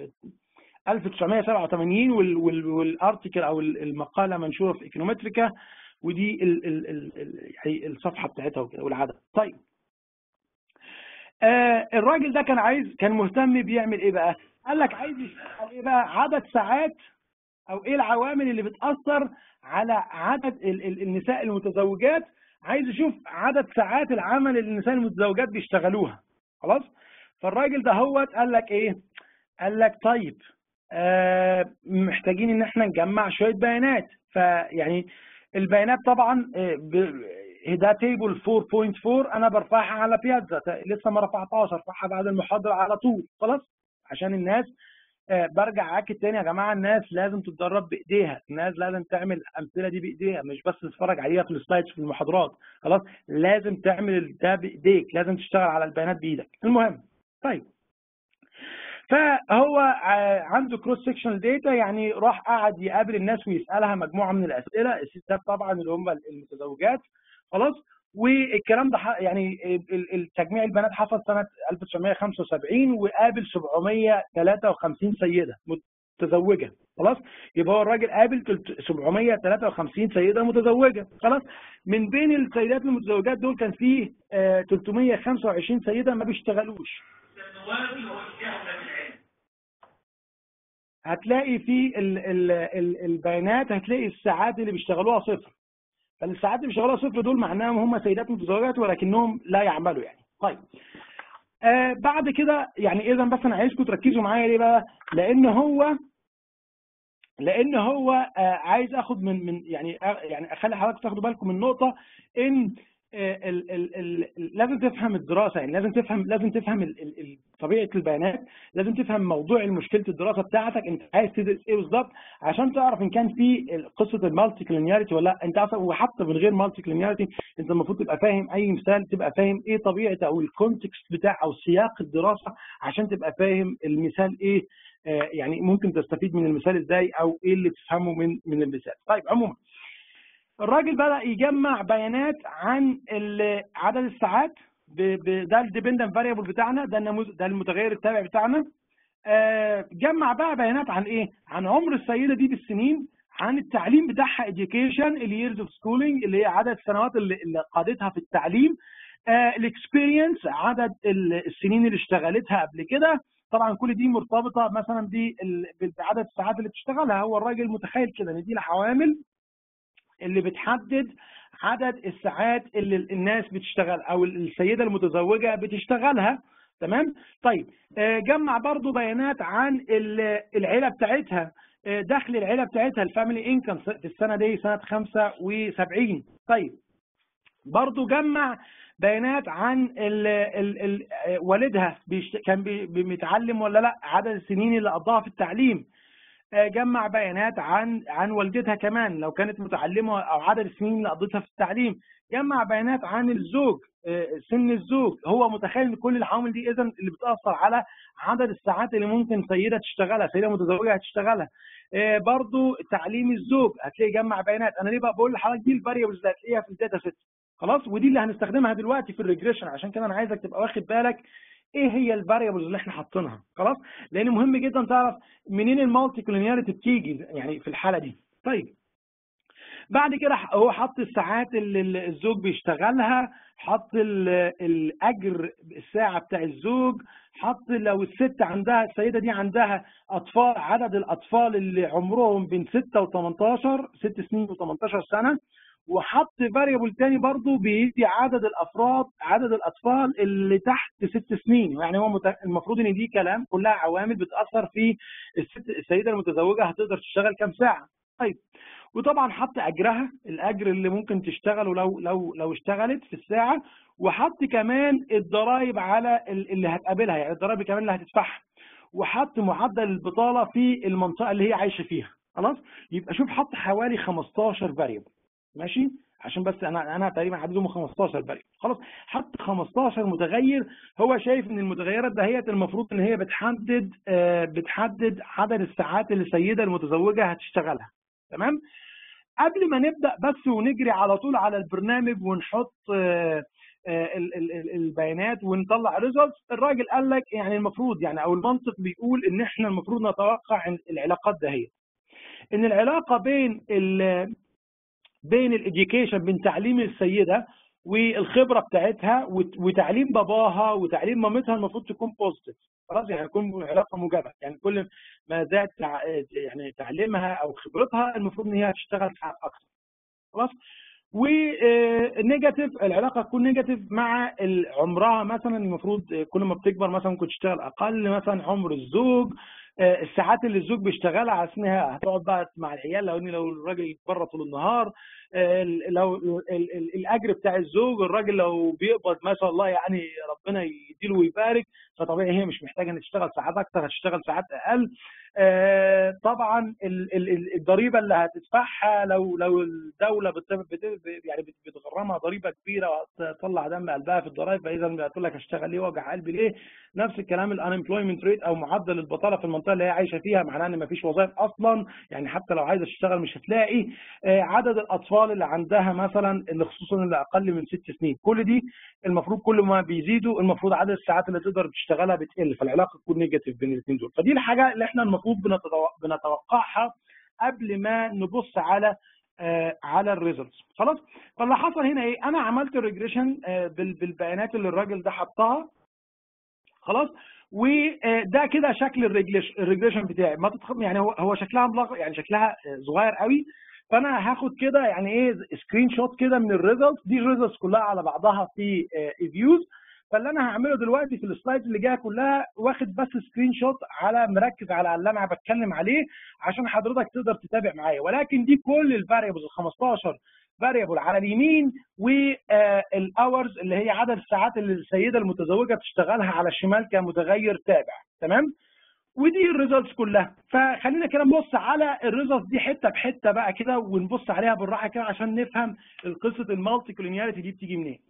1987 والارتكل او المقاله منشوره في ايكونومتريكا ودي ال ال ال يعني الصفحه بتاعتها وكده والعدد طيب آه الراجل ده كان عايز كان مهتم بيعمل ايه بقى قال لك عايز يشتغل ايه بقى عدد ساعات او ايه العوامل اللي بتاثر على عدد ال ال النساء المتزوجات عايز يشوف عدد ساعات العمل اللي النساء المتزوجات بيشتغلوها خلاص فالراجل ده هو قال لك ايه قال لك طيب آه محتاجين ان احنا نجمع شويه بيانات فيعني البيانات طبعا ده تيبل 4.4 انا برفعها على بيازا لسه ما رفعتهاش ارفعها بعد المحاضره على طول خلاص عشان الناس آه برجع اكد تاني يا جماعه الناس لازم تتدرب بايديها الناس لازم تعمل الامثله دي بايديها مش بس تتفرج عليها في السلايدز في المحاضرات خلاص لازم تعمل ده بايديك لازم تشتغل على البيانات بايدك المهم طيب فهو عنده كروس سكشنال داتا يعني راح قعد يقابل الناس ويسالها مجموعه من الاسئله الستات طبعا اللي هم المتزوجات خلاص والكلام ده يعني التجميع البنات حصل سنه 1975 وقابل 753 سيده متزوجه خلاص يبقى هو الراجل قابل 753 سيده متزوجه خلاص من بين السيدات المتزوجات دول كان فيه 325 سيده ما بيشتغلوش هتلاقي في ال ال ال البيانات هتلاقي الساعات اللي بيشتغلوها صفر فالساعات اللي بيشتغلوها صفر دول معناهم هم سيدات متزوجات ولكنهم لا يعملوا يعني طيب آه بعد كده يعني اذا بس انا عايزكم تركزوا معايا ليه بقى لان هو لان هو آه عايز اخد من من يعني يعني اخلي حضرتك تاخدوا بالكم من نقطه ان ال ال ال لازم تفهم الدراسه يعني لازم تفهم لازم تفهم ال ال طبيعه البيانات لازم تفهم موضوع مشكله الدراسه بتاعتك انت عايز تدرس ايه بالظبط عشان تعرف ان كان في قصه المالتي كلينياريتي ولا لا انت اصلا وحتى من غير مالتي كلينياريتي انت المفروض تبقى فاهم اي مثال تبقى فاهم ايه طبيعه او الكونتكست بتاع او سياق الدراسه عشان تبقى فاهم المثال ايه آه يعني ممكن تستفيد من المثال ازاي او ايه اللي تفهمه من من المثال طيب عموما الراجل بدأ يجمع بيانات عن عدد الساعات ده الديبندنت فاريبل بتاعنا ده النموذج ده المتغير التابع بتاعنا آه جمع بقى بيانات عن ايه؟ عن عمر السيده دي بالسنين عن التعليم بتاعها education اليرز اوف سكولينج اللي هي عدد السنوات اللي, اللي قضيتها في التعليم الاكسبيرينس عدد السنين اللي اشتغلتها قبل كده طبعا كل دي مرتبطه مثلا بعدد الساعات اللي بتشتغلها هو الراجل متخيل كده ان دي العوامل اللي بتحدد عدد الساعات اللي الناس بتشتغل او السيده المتزوجه بتشتغلها تمام طيب جمع برضو بيانات عن العيله بتاعتها دخل العيله بتاعتها الفاميلي انكم في السنه دي سنه 75 طيب برضو جمع بيانات عن ال ال ال والدها بيشت... كان بي... بيتعلم ولا لا عدد السنين اللي قضاها في التعليم جمع بيانات عن عن والدتها كمان لو كانت متعلمه او عدد السنين اللي قضيتها في التعليم جمع بيانات عن الزوج سن الزوج هو متخيل ان كل العوامل دي اذا اللي بتاثر على عدد الساعات اللي ممكن سيده تشتغلها سيده متزوجه هتشتغلها برضو تعليم الزوج هتلاقي جمع بيانات انا ليه بقى بقول لحضرتك دي الفاريبلز اللي هتلاقيها في الداتا سيت خلاص ودي اللي هنستخدمها دلوقتي في الريجريشن عشان كده انا عايزك تبقى واخد بالك ايه هي الفاريبلز اللي احنا حاطينها خلاص لان مهم جدا تعرف منين المالتي كولينياريتي بتيجي يعني في الحاله دي طيب بعد كده هو حط الساعات اللي الزوج بيشتغلها حط الاجر الساعه بتاع الزوج حط لو الست عندها السيده دي عندها اطفال عدد الاطفال اللي عمرهم بين 6 و18 6 سنين و18 سنه وحط فاريبل تاني برضه بيدي عدد الافراد عدد الاطفال اللي تحت ست سنين يعني هو مت... المفروض ان دي كلام كلها عوامل بتاثر في الست السيده المتزوجه هتقدر تشتغل كام ساعه طيب وطبعا حط اجرها الاجر اللي ممكن تشتغله لو لو لو اشتغلت في الساعه وحط كمان الضرائب على اللي هتقابلها يعني الضرائب كمان اللي هتدفعها وحط معدل البطاله في المنطقه اللي هي عايشه فيها خلاص يبقى شوف حط حوالي 15 فاريبل ماشي عشان بس انا انا تقريبا عددهم 15 فاريبل خلاص حط 15 متغير هو شايف ان المتغيرات دهيت المفروض ان هي بتحدد آه بتحدد عدد الساعات اللي السيده المتزوجه هتشتغلها تمام قبل ما نبدا بس ونجري على طول على البرنامج ونحط آه البيانات ونطلع ريزلتس الراجل قال لك يعني المفروض يعني او المنطق بيقول ان احنا المفروض نتوقع العلاقات دهيت ان العلاقه بين بين الاديوكيشن بين تعليم السيده والخبره بتاعتها وتعليم باباها وتعليم مامتها المفروض تكون بوزيتيف خلاص يعني يكون علاقه موجبه يعني كل ما زاد يعني تعليمها او خبرتها المفروض ان هي تشتغل ساعات اكثر خلاص ونيجاتيف العلاقه تكون نيجاتيف مع عمرها مثلا المفروض كل ما بتكبر مثلا ممكن تشتغل اقل مثلا عمر الزوج الساعات اللي الزوج بيشتغلها على انها هتقعد بقى مع العيال لو ان لو الراجل بره طول النهار لو الاجر بتاع الزوج الراجل لو بيقبض ما شاء الله يعني ربنا يديله ويبارك فطبيعي هي مش محتاجه ان تشتغل ساعات اكتر هتشتغل ساعات اقل طبعا الضريبه اللي هتدفعها لو لو الدوله بت يعني بتغرمها ضريبه كبيره وهتطلع دم قلبها في الضرائب فاذا هتقول لك اشتغل ليه وجع قلبي ليه نفس الكلام الانمبلويمنت ريت او معدل البطاله في المنطقه اللي هي عايشه فيها معناه ان مفيش وظائف اصلا يعني حتى لو عايزه تشتغل مش هتلاقي عدد الاطفال اللي عندها مثلا اللي خصوصا اللي اقل من ست سنين كل دي المفروض كل ما بيزيدوا المفروض عدد الساعات اللي تقدر تشتغلها بتقل فالعلاقه تكون نيجاتيف بين الاثنين دول فدي الحاجه اللي احنا المفروض بنتوقعها قبل ما نبص على آه على الريزلتس خلاص فاللي حصل هنا ايه انا عملت الريجريشن آه بالبيانات اللي الراجل ده حطها خلاص وده كده شكل الريجريشن بتاعي ما تدخل يعني هو هو شكلها ملغ يعني شكلها صغير قوي فانا هاخد كده يعني ايه سكرين شوت كده من الريزلتس دي الريزلتس كلها على بعضها في فيوز فاللي انا هعمله دلوقتي في السلايدز اللي جايه كلها واخد بس سكرين شوت على مركز على اللي انا بتكلم عليه عشان حضرتك تقدر تتابع معايا ولكن دي كل الفاريبلز ال 15 فاريبل على اليمين والاورز اللي هي عدد الساعات اللي السيده المتزوجه بتشتغلها على الشمال كمتغير تابع تمام ودي الريزلتس كلها فخلينا كده نبص على الريزلتس دي حته بحته بقى كده ونبص عليها بالراحه كده عشان نفهم قصه المالتي كولينياريتي دي بتيجي منين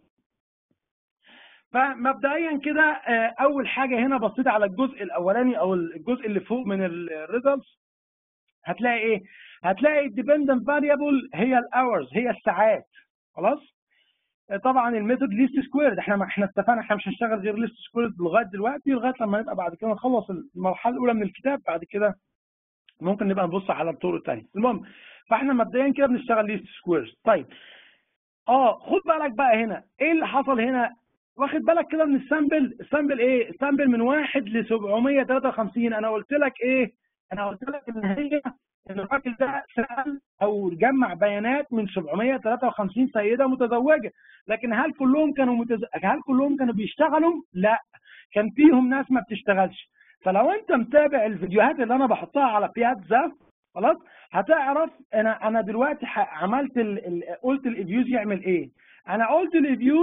فمبدئيا كده اول حاجه هنا بصيت على الجزء الاولاني او الجزء اللي فوق من الريزلتس هتلاقي ايه هتلاقي الديبندنت فاريبل هي الاورز هي الساعات خلاص طبعا الميثود ليست سكويرد احنا احنا اتفقنا احنا مش هنشتغل غير ليست سكويرد لغايه دلوقتي لغايه لما نبقى بعد كده نخلص المرحله الاولى من الكتاب بعد كده ممكن نبقى نبص على الطرق الثانيه المهم فاحنا مبدئيا كده بنشتغل ليست سكويرد طيب اه خد بالك بقى هنا ايه اللي حصل هنا واخد بالك كده من السامبل السامبل ايه السامبل من 1 ل 753 انا قلت لك ايه انا قلت لك ان هي ان الراجل ده سال او جمع بيانات من 753 سيده متزوجه لكن هل كلهم كانوا متز... هل كلهم كانوا بيشتغلوا لا كان فيهم ناس ما بتشتغلش فلو انت متابع الفيديوهات اللي انا بحطها على بياتزا خلاص هتعرف انا انا دلوقتي عملت ال... ال... قلت الافيوز يعمل ايه انا قلت الافيوز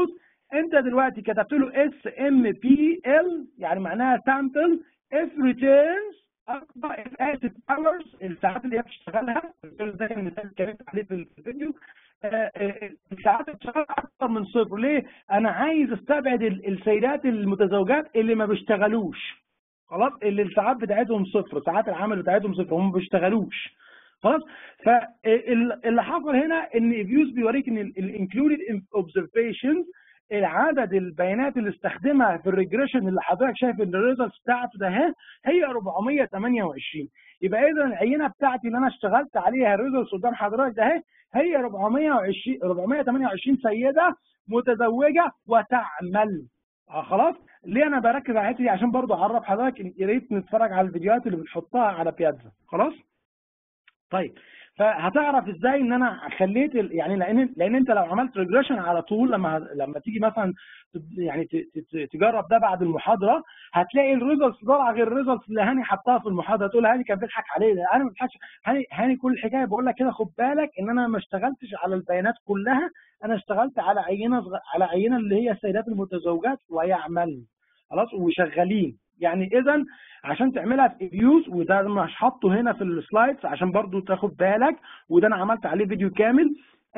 انت دلوقتي كتبت له اس ام بي ال يعني معناها سامبل اف ريتيرنز اكبر اسف اورز الساعات اللي هي بتشتغلها زي المثال اللي اتكلمت عليه في الفيديو الساعات بتشتغل اكتر من صفر ليه؟ انا عايز استبعد السيدات المتزوجات اللي ما بيشتغلوش خلاص اللي الساعات بتاعتهم صفر ساعات العمل بتاعتهم صفر هم ما بيشتغلوش خلاص فاللي حصل هنا ان فيوز بيوريك ان الانكلودد اوبزرفيشنز العدد البيانات اللي استخدمها في الريجريشن اللي حضرتك شايف ان الريزلتس بتاعته ده هي 428 يبقى اذا العينه بتاعتي اللي انا اشتغلت عليها الريزلتس قدام حضرتك ده هي 420 428 سيده متزوجه وتعمل اه خلاص ليه انا بركز على الحته دي عشان برضو اعرف حضرتك يا ريت نتفرج على الفيديوهات اللي بنحطها على بيازا خلاص طيب فهتعرف ازاي ان انا خليت ال... يعني لان لان انت لو عملت ريجريشن على طول لما لما تيجي مثلا يعني تجرب ده بعد المحاضره هتلاقي الريزلتس طالعه غير الريزلتس اللي هاني حطها في المحاضره تقول هاني كان بيضحك عليه انا ما بضحكش هاني هاني كل الحكايه بقول لك كده خد بالك ان انا ما اشتغلتش على البيانات كلها انا اشتغلت على عينه على عينه اللي هي السيدات المتزوجات ويعمل خلاص وشغالين يعني اذا عشان تعملها في فيوز وده مش حاطه هنا في السلايدز عشان برضو تاخد بالك وده انا عملت عليه فيديو كامل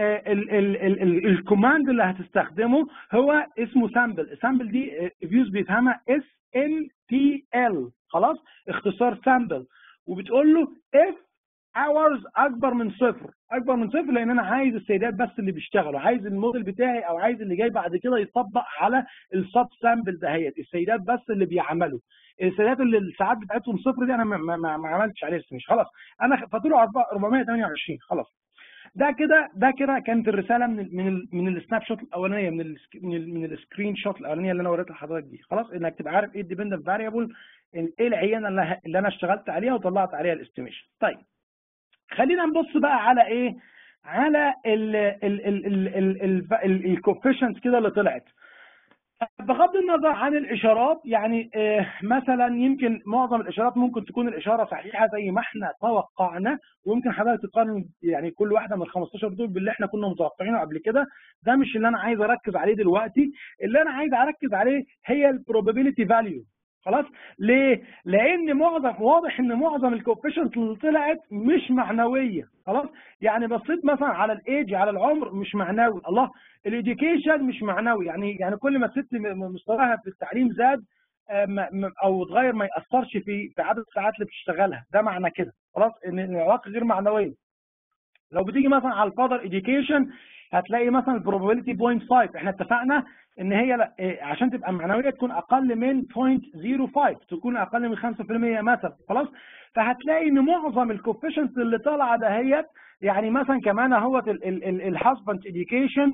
الكوماند اللي هتستخدمه هو اسمه سامبل السامبل دي فيوز بيفهمها اس ام تي ال خلاص اختصار سامبل وبتقول له اف hours اكبر من صفر اكبر من صفر لان انا عايز السيدات بس اللي بيشتغلوا عايز الموديل بتاعي او عايز اللي جاي بعد كده يطبق على السب سامبل دهيت السيدات بس اللي بيعملوا السيدات اللي الساعات بتاعتهم صفر دي انا ما, ما, ما عملتش عليها مش خلاص انا فاتوره 428 خلاص ده كده ده كده كانت الرساله من ال من ال من السناب شوت الاولانيه من ال من ال من السكرين شوت الاولانيه اللي انا وريتها لحضرتك دي خلاص انك تبقى عارف ايه الديبندنت فاريبل ايه العينه اللي, اللي انا اشتغلت عليها وطلعت عليها الاستيميشن طيب خلينا نبص بقى على ايه على الكوفيشنت كده اللي طلعت بغض النظر عن الاشارات يعني مثلا يمكن معظم الاشارات ممكن تكون الاشاره صحيحه زي ما احنا توقعنا ويمكن حضرتك تقارن يعني كل واحده من ال 15 دول باللي احنا كنا متوقعينه قبل كده ده مش اللي انا عايز اركز عليه دلوقتي اللي انا عايز اركز عليه هي البروبابيلتي فاليو خلاص ليه لان معظم واضح ان معظم الكوفيشنت اللي طلعت مش معنويه خلاص يعني بصيت مثلا على الايدج على العمر مش معنوي الله الاديوكيشن مش معنوي يعني يعني كل ما الست مستواها في التعليم زاد او اتغير ما ياثرش في في عدد الساعات اللي بتشتغلها ده معنى كده خلاص ان العلاقه غير معنويه لو بتيجي مثلا على الفادر اديوكيشن هتلاقي مثلا البروبابيلتي 0.5 احنا اتفقنا ان هي عشان تبقى معنويه تكون اقل من 0.05 تكون اقل من 5% مثلا خلاص فهتلاقي ان معظم الكوفيشنت اللي طالعه دهيت يعني مثلا كمان اهوت الهاسبند اديوكيشن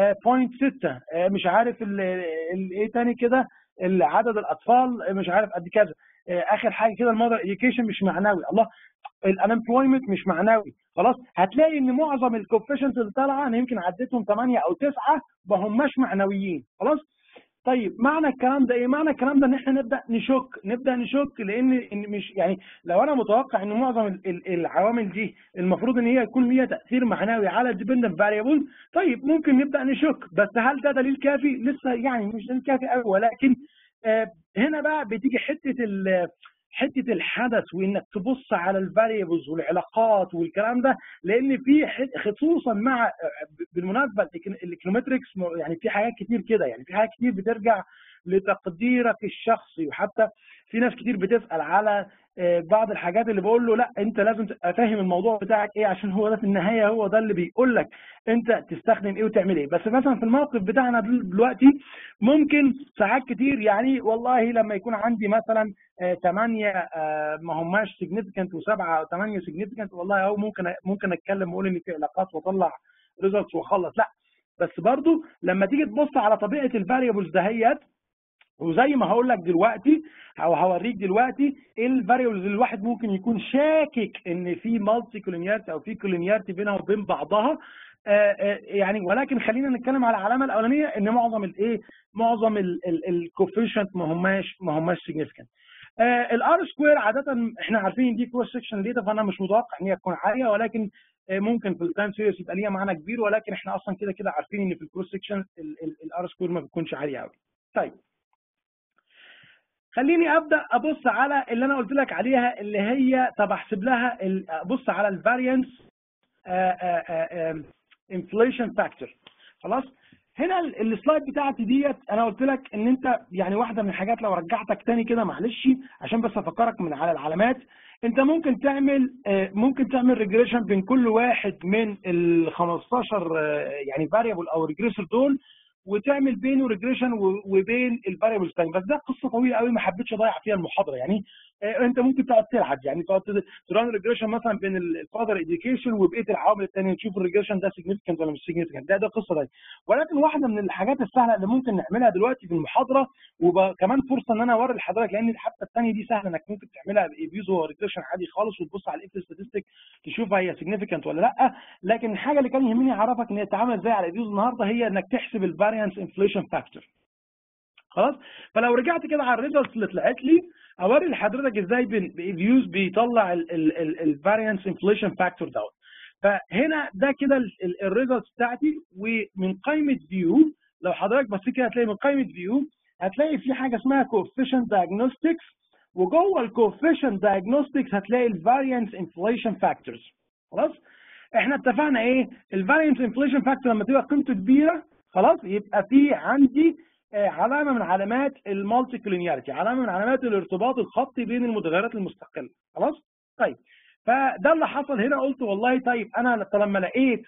0.6 مش عارف ايه تاني كده عدد الاطفال مش عارف قد كذا اخر حاجه كده المادر اديوكيشن مش معنوي الله الانمبلويمنت مش معنوي خلاص هتلاقي ان معظم الكوفيشنت اللي طالعه انا يمكن عديتهم 8 او 9 ما هماش معنويين خلاص طيب معنى الكلام ده ايه؟ معنى الكلام ده ان احنا نبدا نشك نبدا نشك لان إن مش يعني لو انا متوقع ان معظم العوامل دي المفروض ان هي يكون ليها تاثير معنوي على الديبندنت فاريبل طيب ممكن نبدا نشك بس هل ده دليل كافي؟ لسه يعني مش دليل كافي قوي ولكن آه هنا بقى بتيجي حته حته الحدث وانك تبص على الفاريبلز والعلاقات والكلام ده لان في خصوصا مع بالمناسبه الاكنومتريكس يعني في حاجات كتير كده يعني في حاجات كتير بترجع لتقديرك الشخصي وحتى في ناس كتير بتسال على بعض الحاجات اللي بقول له لا انت لازم تبقى فاهم الموضوع بتاعك ايه عشان هو ده في النهايه هو ده اللي بيقول لك انت تستخدم ايه وتعمل ايه بس مثلا في الموقف بتاعنا دلوقتي ممكن ساعات كتير يعني والله لما يكون عندي مثلا ثمانية ما هماش سيجنيفيكانت وسبعة أو ثمانية سيجنيفيكانت والله أهو ممكن ممكن أتكلم وأقول إن في علاقات وأطلع ريزلتس وأخلص لا بس برضو لما تيجي تبص على طبيعة الفاريبلز دهيت وزي ما هقول لك دلوقتي او هوريك دلوقتي ايه الفاريبلز اللي الواحد ممكن يكون شاكك ان في مالتي كولينيارتي او في كولينيارتي بينها وبين بعضها آآ آآ يعني ولكن خلينا نتكلم على العلامه الاولانيه ان معظم الايه معظم الكوفيشنت ما هماش ما هماش سيجنيفيكانت الار سكوير عاده احنا عارفين دي كروس سكشن داتا فانا مش متوقع ان هي تكون عاليه ولكن ممكن في التايم سيريس يبقى ليها معنى كبير ولكن احنا اصلا كده كده عارفين ان في الكروس سكشن الار سكوير ما بتكونش عاليه قوي طيب خليني ابدا ابص على اللي انا قلت لك عليها اللي هي طب احسب لها ابص على الفاريانس انفليشن فاكتور خلاص هنا السلايد بتاعتي ديت انا قلت لك ان انت يعني واحده من الحاجات لو رجعتك تاني كده معلش عشان بس افكرك من على العلامات انت ممكن تعمل ممكن تعمل ريجريشن بين كل واحد من ال 15 يعني فاريبل او ريجريسور دول وتعمل بينه ريجريشن وبين الفاريبلز الثانيه بس ده قصه طويله قوي ما حبيتش اضيع فيها المحاضره يعني انت ممكن تقعد تلعب يعني تقعد تران ريجريشن مثلا بين الفاذر اديوكيشن وبقيه العوامل الثانيه تشوف الريجريشن ده سيجنفكنت ولا مش سيجنفكنت ده ده قصه ثانيه ولكن واحده من الحاجات السهله اللي ممكن نعملها دلوقتي في المحاضره وكمان فرصه ان انا اوري لحضرتك لان حتى الثانيه دي سهله انك ممكن تعملها بيوز ريجريشن عادي خالص وتبص على الاف ستاتستيك تشوفها هي سيجنفكنت ولا لا لكن الحاجه اللي كان يهمني اعرفك ان هي تتعامل ازاي على بيوز النهارده هي انك تحسب الفاريانس انفليشن فاكتور خلاص فلو رجعت كده على الريزلتس اللي طلعت لي اوري لحضرتك ازاي فيوز بيطلع الفاريانس انفليشن فاكتور دوت فهنا ده كده الريزلتس بتاعتي ومن قائمه فيو لو حضرتك بصيت كده هتلاقي من قائمه فيو هتلاقي في حاجه اسمها coefficient diagnostics وجوه الكوفيشنت diagnostics هتلاقي الفاريانس انفليشن فاكتورز خلاص احنا اتفقنا ايه الفاريانس انفليشن فاكتور لما تبقى قيمته كبيره خلاص يبقى في عندي علامه من علامات المالتي كلينياريتي علامه من علامات الارتباط الخطي بين المتغيرات المستقله خلاص طيب فده اللي حصل هنا قلت والله طيب انا لما لقيت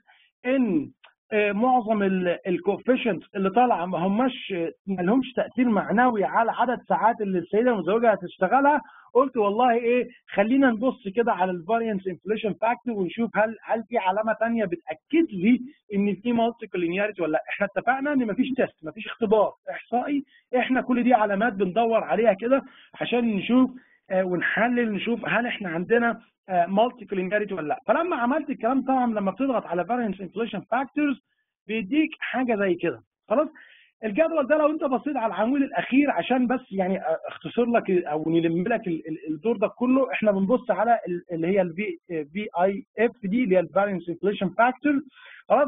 ان معظم الكوفيشنت اللي طالعه ما هماش ما لهمش تاثير معنوي على عدد ساعات اللي السيده المزوجه هتشتغلها قلت والله ايه خلينا نبص كده على الفاريانس انفليشن فاكتور ونشوف هل هل في علامه ثانيه بتاكد لي ان في مالتي كولينياريتي ولا لا احنا اتفقنا ان مفيش تيست مفيش اختبار احصائي احنا كل دي علامات بندور عليها كده عشان نشوف آه ونحلل نشوف هل احنا عندنا مالتي كولينياريتي ولا لا فلما عملت الكلام طبعا لما بتضغط على فاريانس انفليشن فاكتورز بيديك حاجه زي كده خلاص الجدول ده لو انت بصيت على العمود الاخير عشان بس يعني اختصر لك او نلم لك الدور ده كله احنا بنبص على اللي هي الفي في اي اف دي اللي هي الفاريانس انفليشن فاكتور خلاص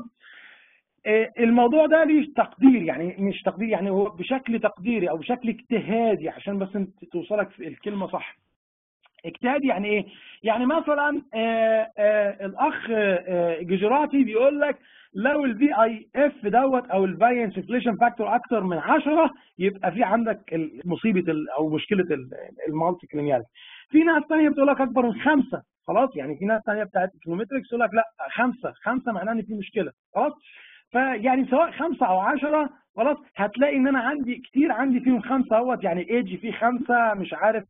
الموضوع ده ليه تقدير يعني مش تقدير يعني هو بشكل تقديري او بشكل اجتهادي عشان بس انت توصلك الكلمه صح اجتهادي يعني ايه؟ يعني مثلا آآ آآ الاخ ججراتي بيقول لك لو الفي اي اف دوت او الفاريانس انفليشن فاكتور اكتر من 10 يبقى في عندك مصيبه او مشكله المالتي كلينياليتي. في ناس ثانيه بتقول لك اكبر من خمسه خلاص يعني في ناس ثانيه بتاعت كيلومتركس تقول لك لا خمسه خمسه معناه ان في مشكله خلاص فيعني سواء خمسه او 10 خلاص هتلاقي ان انا عندي كتير عندي فيهم خمسه اهوت يعني ايجي فيه خمسه مش عارف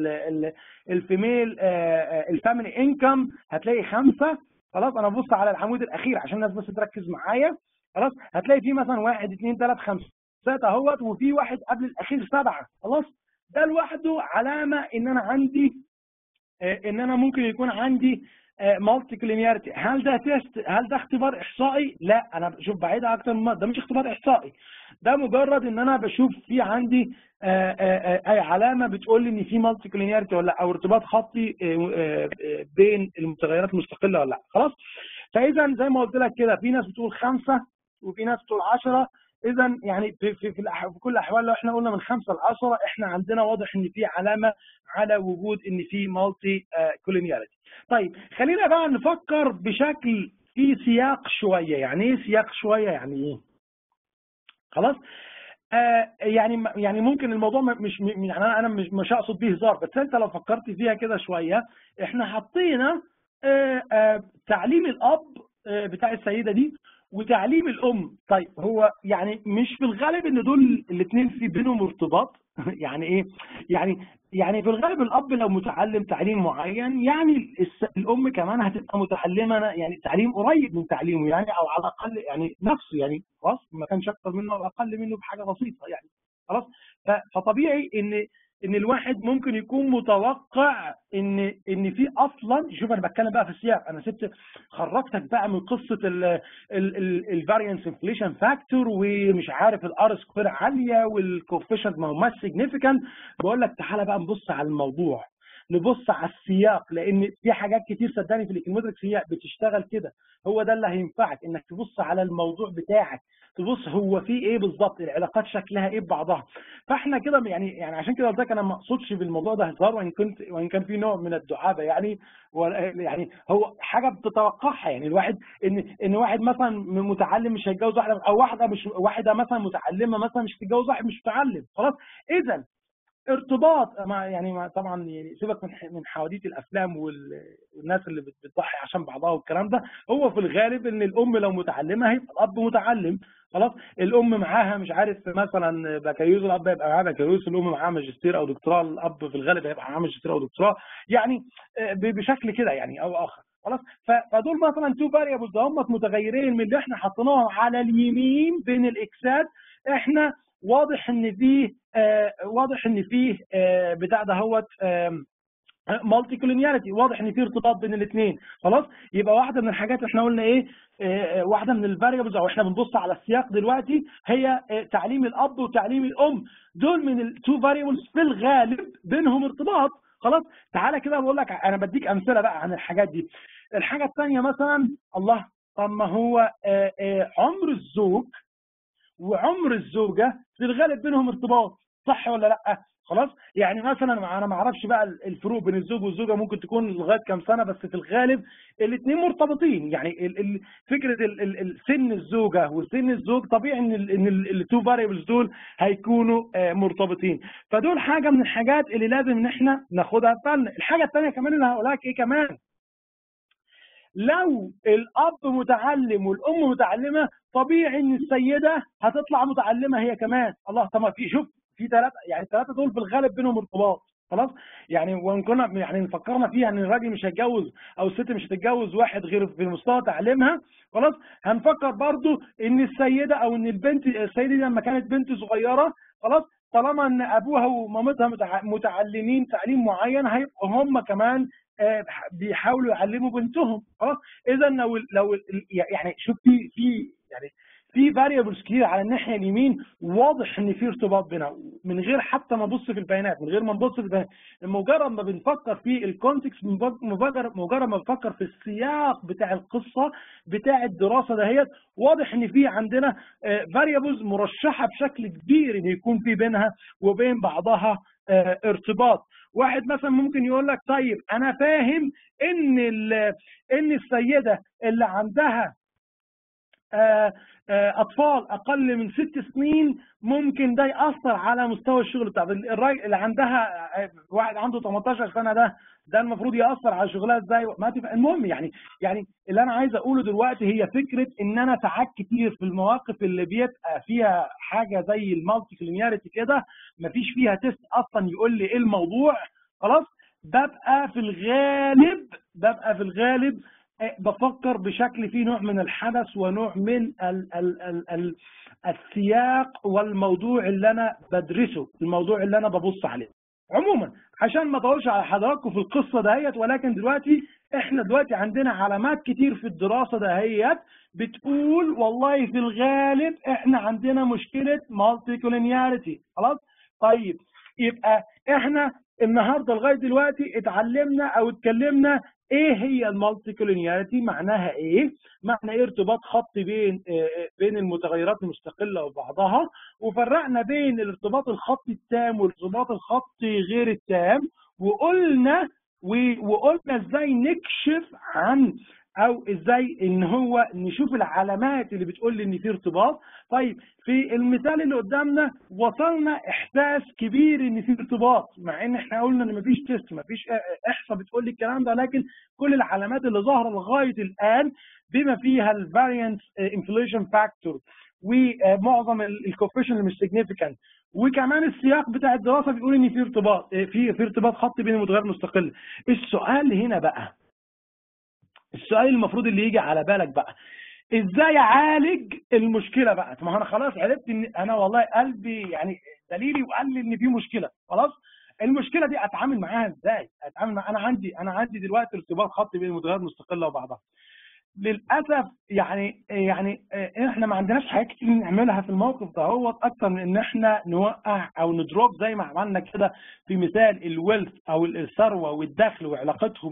الفيميل الفاميلي انكم هتلاقي خمسه خلاص انا ببص على العمود الاخير عشان الناس بس تركز معايا خلاص هتلاقي فيه مثلا واحد اثنين ثلاث خمسات اهوت وفي واحد قبل الاخير سبعه خلاص ده لوحده علامه ان انا عندي ان انا ممكن يكون عندي مالتي كلينياريتي هل ده تيست هل ده اختبار احصائي لا انا بشوف بعيدها اكتر من ده مش اختبار احصائي ده مجرد ان انا بشوف في عندي اي علامه بتقول لي ان في مالتي كلينياريتي ولا او ارتباط خطي بين المتغيرات المستقله ولا لا خلاص فاذا زي ما قلت لك كده في ناس بتقول خمسه وفي ناس بتقول 10 اذا يعني في في, في, في كل الاحوال لو احنا قلنا من 5 ل 10 احنا عندنا واضح ان في علامه على وجود ان في مالتي كولينياليتي. طيب خلينا بقى نفكر بشكل في سياق شويه، يعني ايه سياق شويه؟ يعني ايه؟ خلاص؟ آه يعني يعني ممكن الموضوع مش يعني انا انا مش مش اقصد بيه هزار بس انت لو فكرت فيها كده شويه احنا حطينا آه آه تعليم الاب بتاع السيده دي وتعليم الام طيب هو يعني مش في الغالب ان دول الاثنين في بينهم ارتباط يعني ايه يعني يعني في الغالب الاب لو متعلم تعليم معين يعني الام كمان هتبقى متعلمه يعني تعليم قريب من تعليمه يعني او على الاقل يعني نفسه يعني خلاص ما كانش اكتر منه او اقل منه بحاجه بسيطه يعني خلاص فطبيعي ان ان الواحد ممكن يكون متوقع ان ان في اصلا شوف انا بتكلم بقى في السياق انا سبت خرجتك بقى من قصه الفاريانس انفليشن فاكتور ومش عارف الار سكوير عاليه والكوفيشنت ما هو سيجنيفيكانت بقول لك تعالى بقى نبص على الموضوع نبص على السياق لان في حاجات كتير صدقني في الايكونومتريكس هي بتشتغل كده هو ده اللي هينفعك انك تبص على الموضوع بتاعك تبص هو في ايه بالظبط العلاقات شكلها ايه ببعضها فاحنا كده يعني يعني عشان كده قلت لك انا ما اقصدش بالموضوع ده هزار وان كنت وان كان في نوع من الدعابه يعني يعني هو حاجه بتتوقعها يعني الواحد ان ان واحد مثلا متعلم مش هيتجوز واحده او واحده مش واحده مثلا متعلمه مثلا مش هتتجوز واحد مش متعلم خلاص اذا ارتباط مع يعني مع طبعا يعني سيبك من من حواديت الافلام والناس اللي بتضحي عشان بعضها والكلام ده هو في الغالب ان الام لو متعلمه هيبقى الاب متعلم خلاص الام معاها مش عارف مثلا بكالوريوس الاب هيبقى معاها بكالوريوس الام معاها ماجستير او دكتوراه الاب في الغالب هيبقى معاه ماجستير او دكتوراه يعني بشكل كده يعني او اخر خلاص فدول مثلا تو فاريبلز هم متغيرين من اللي احنا حطيناهم على اليمين بين الاكسات احنا واضح ان فيه آه واضح ان فيه آه بتاع دهوت آه مالتي كولونياليتي واضح ان في ارتباط بين الاثنين خلاص يبقى واحده من الحاجات احنا قلنا ايه آه واحده من الفاريبلز او احنا بنبص على السياق دلوقتي هي آه تعليم الاب وتعليم الام دول من التو فاريبلز في الغالب بينهم ارتباط خلاص تعالى كده بقول لك انا بديك امثله بقى عن الحاجات دي الحاجه الثانيه مثلا الله طب ما هو آه عمر الزوج وعمر الزوجه في الغالب بينهم ارتباط صح ولا لا خلاص يعني مثلا انا ما اعرفش بقى الفروق بين الزوج والزوجه ممكن تكون لغايه كام سنه بس في الغالب الاثنين مرتبطين يعني ال ال فكره ال ال سن الزوجه وسن الزوج طبيعي ان ان التو فاريبلز دول هيكونوا مرتبطين فدول حاجه من الحاجات اللي لازم ان احنا ناخدها في بالنا الحاجه الثانيه كمان اللي هقولها لك ايه كمان لو الاب متعلم والام متعلمه طبيعي ان السيده هتطلع متعلمه هي كمان الله طب في شوف في ثلاثه يعني الثلاثه دول في الغالب بينهم ارتباط خلاص يعني وان كنا يعني فكرنا فيها ان الراجل مش هيتجوز او الست مش هتتجوز واحد غير في مستوى تعليمها خلاص هنفكر برضو ان السيده او ان البنت السيده دي لما كانت بنت صغيره خلاص طالما ان ابوها ومامتها متعلمين تعليم معين هيبقوا هم كمان بيحاولوا يعلموا بنتهم خلاص اذا لو لو يعني شوف في في يعني في فاريبلز كتير على الناحيه اليمين واضح ان في ارتباط بينها من غير حتى ما ابص في البيانات من غير ما نبص في البيانات مجرد ما بنفكر في الكونتكست مجرد مجرد ما بنفكر في السياق بتاع القصه بتاع الدراسه دهيت واضح ان في عندنا فاريبلز مرشحه بشكل كبير ان يكون في بينها وبين بعضها ارتباط واحد مثلا ممكن يقول لك طيب انا فاهم ان ان السيده اللي عندها اطفال اقل من ست سنين ممكن ده ياثر على مستوى الشغل بتاع الراجل اللي عندها واحد عنده 18 سنه ده ده المفروض ياثر على شغلها ازاي ما تبقى المهم يعني يعني اللي انا عايز اقوله دلوقتي هي فكره ان انا ساعات كتير في المواقف اللي بيبقى فيها حاجه زي المالتي كلينياريتي كده مفيش فيها تيست اصلا يقول لي ايه الموضوع خلاص ببقى في الغالب ببقى في الغالب بفكر بشكل فيه نوع من الحدث ونوع من ال ال ال ال السياق والموضوع اللي انا بدرسه الموضوع اللي انا ببص عليه عموما عشان ما اطولش على حضراتكم في القصه دهيت ولكن دلوقتي احنا دلوقتي عندنا علامات كتير في الدراسه دهيت بتقول والله في الغالب احنا عندنا مشكله مالتي كولينياريتي خلاص طيب يبقى احنا النهارده لغايه دلوقتي اتعلمنا او اتكلمنا ايه هي المالتي كولينياريتي معناها ايه معنى ايه ارتباط خطي بين بين المتغيرات المستقله وبعضها وفرقنا بين الارتباط الخطي التام والارتباط الخطي غير التام وقلنا وقلنا ازاي نكشف عن او ازاي ان هو نشوف العلامات اللي بتقول لي ان في ارتباط طيب في المثال اللي قدامنا وصلنا احساس كبير ان في ارتباط مع ان احنا قلنا ان مفيش تيست مفيش احصاء بتقول لي الكلام ده لكن كل العلامات اللي ظاهره لغايه الان بما فيها الفاريانس انفليشن فاكتور ومعظم الكوفيشن اللي مش سيجنيفيكانت وكمان السياق بتاع الدراسه بيقول ان في ارتباط في في ارتباط خطي بين المتغيرات المستقله السؤال هنا بقى السؤال المفروض اللي يجي على بالك بقى ازاي اعالج المشكله بقى ما انا خلاص عرفت ان انا والله قلبي يعني دليلي وقال لي ان في مشكله خلاص المشكله دي اتعامل معاها ازاي اتعامل مع انا عندي انا عندي دلوقتي ارتباط خطي بين المتغيرات المستقله وبعضها للاسف يعني يعني احنا ما عندناش حاجات كتير نعملها في الموقف ده هو اكتر من ان احنا نوقع او ندروب زي ما عملنا كده في مثال الويلث او الثروه والدخل وعلاقتهم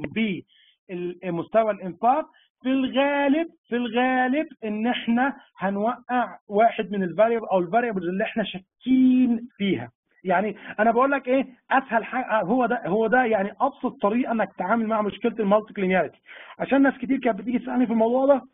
بمستوى الانفاق في الغالب في الغالب ان احنا هنوقع واحد من الفاريبل او الفاريبلز اللي احنا شاكين فيها يعني انا بقول لك ايه اسهل حاجه هو ده هو ده يعني ابسط طريقه انك تتعامل مع مشكله المالتي كلينياريتي عشان ناس كتير كانت بتيجي تسالني في الموضوع ده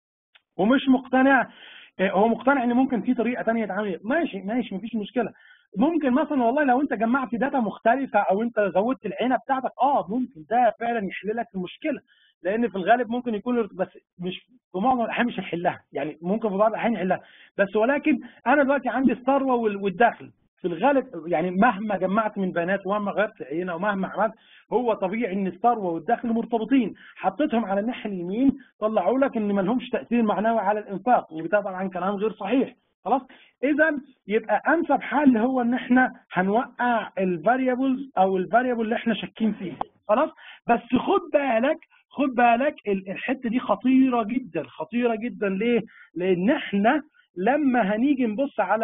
ومش مقتنع هو مقتنع ان ممكن في طريقه ثانيه يتعامل ماشي ماشي مفيش مشكله ممكن مثلا والله لو انت جمعت داتا مختلفه او انت زودت العينه بتاعتك اه ممكن ده فعلا يحل لك المشكله لان في الغالب ممكن يكون بس مش في معظم الاحيان مش هيحلها يعني ممكن في بعض الاحيان يحلها بس ولكن انا دلوقتي عندي الثروه والدخل في الغالب يعني مهما جمعت من بيانات ومهما غيرت عينه ومهما عملت هو طبيعي ان الثروه والدخل مرتبطين حطيتهم على الناحيه اليمين طلعوا لك ان ما لهمش تاثير معنوي على الانفاق وده طبعا كلام غير صحيح خلاص اذا يبقى انسب حل هو ان احنا هنوقع الفاريبلز او الفاريبل اللي احنا شاكين فيه خلاص بس خد بالك خد بالك الحته دي خطيره جدا خطيره جدا ليه لان احنا لما هنيجي نبص على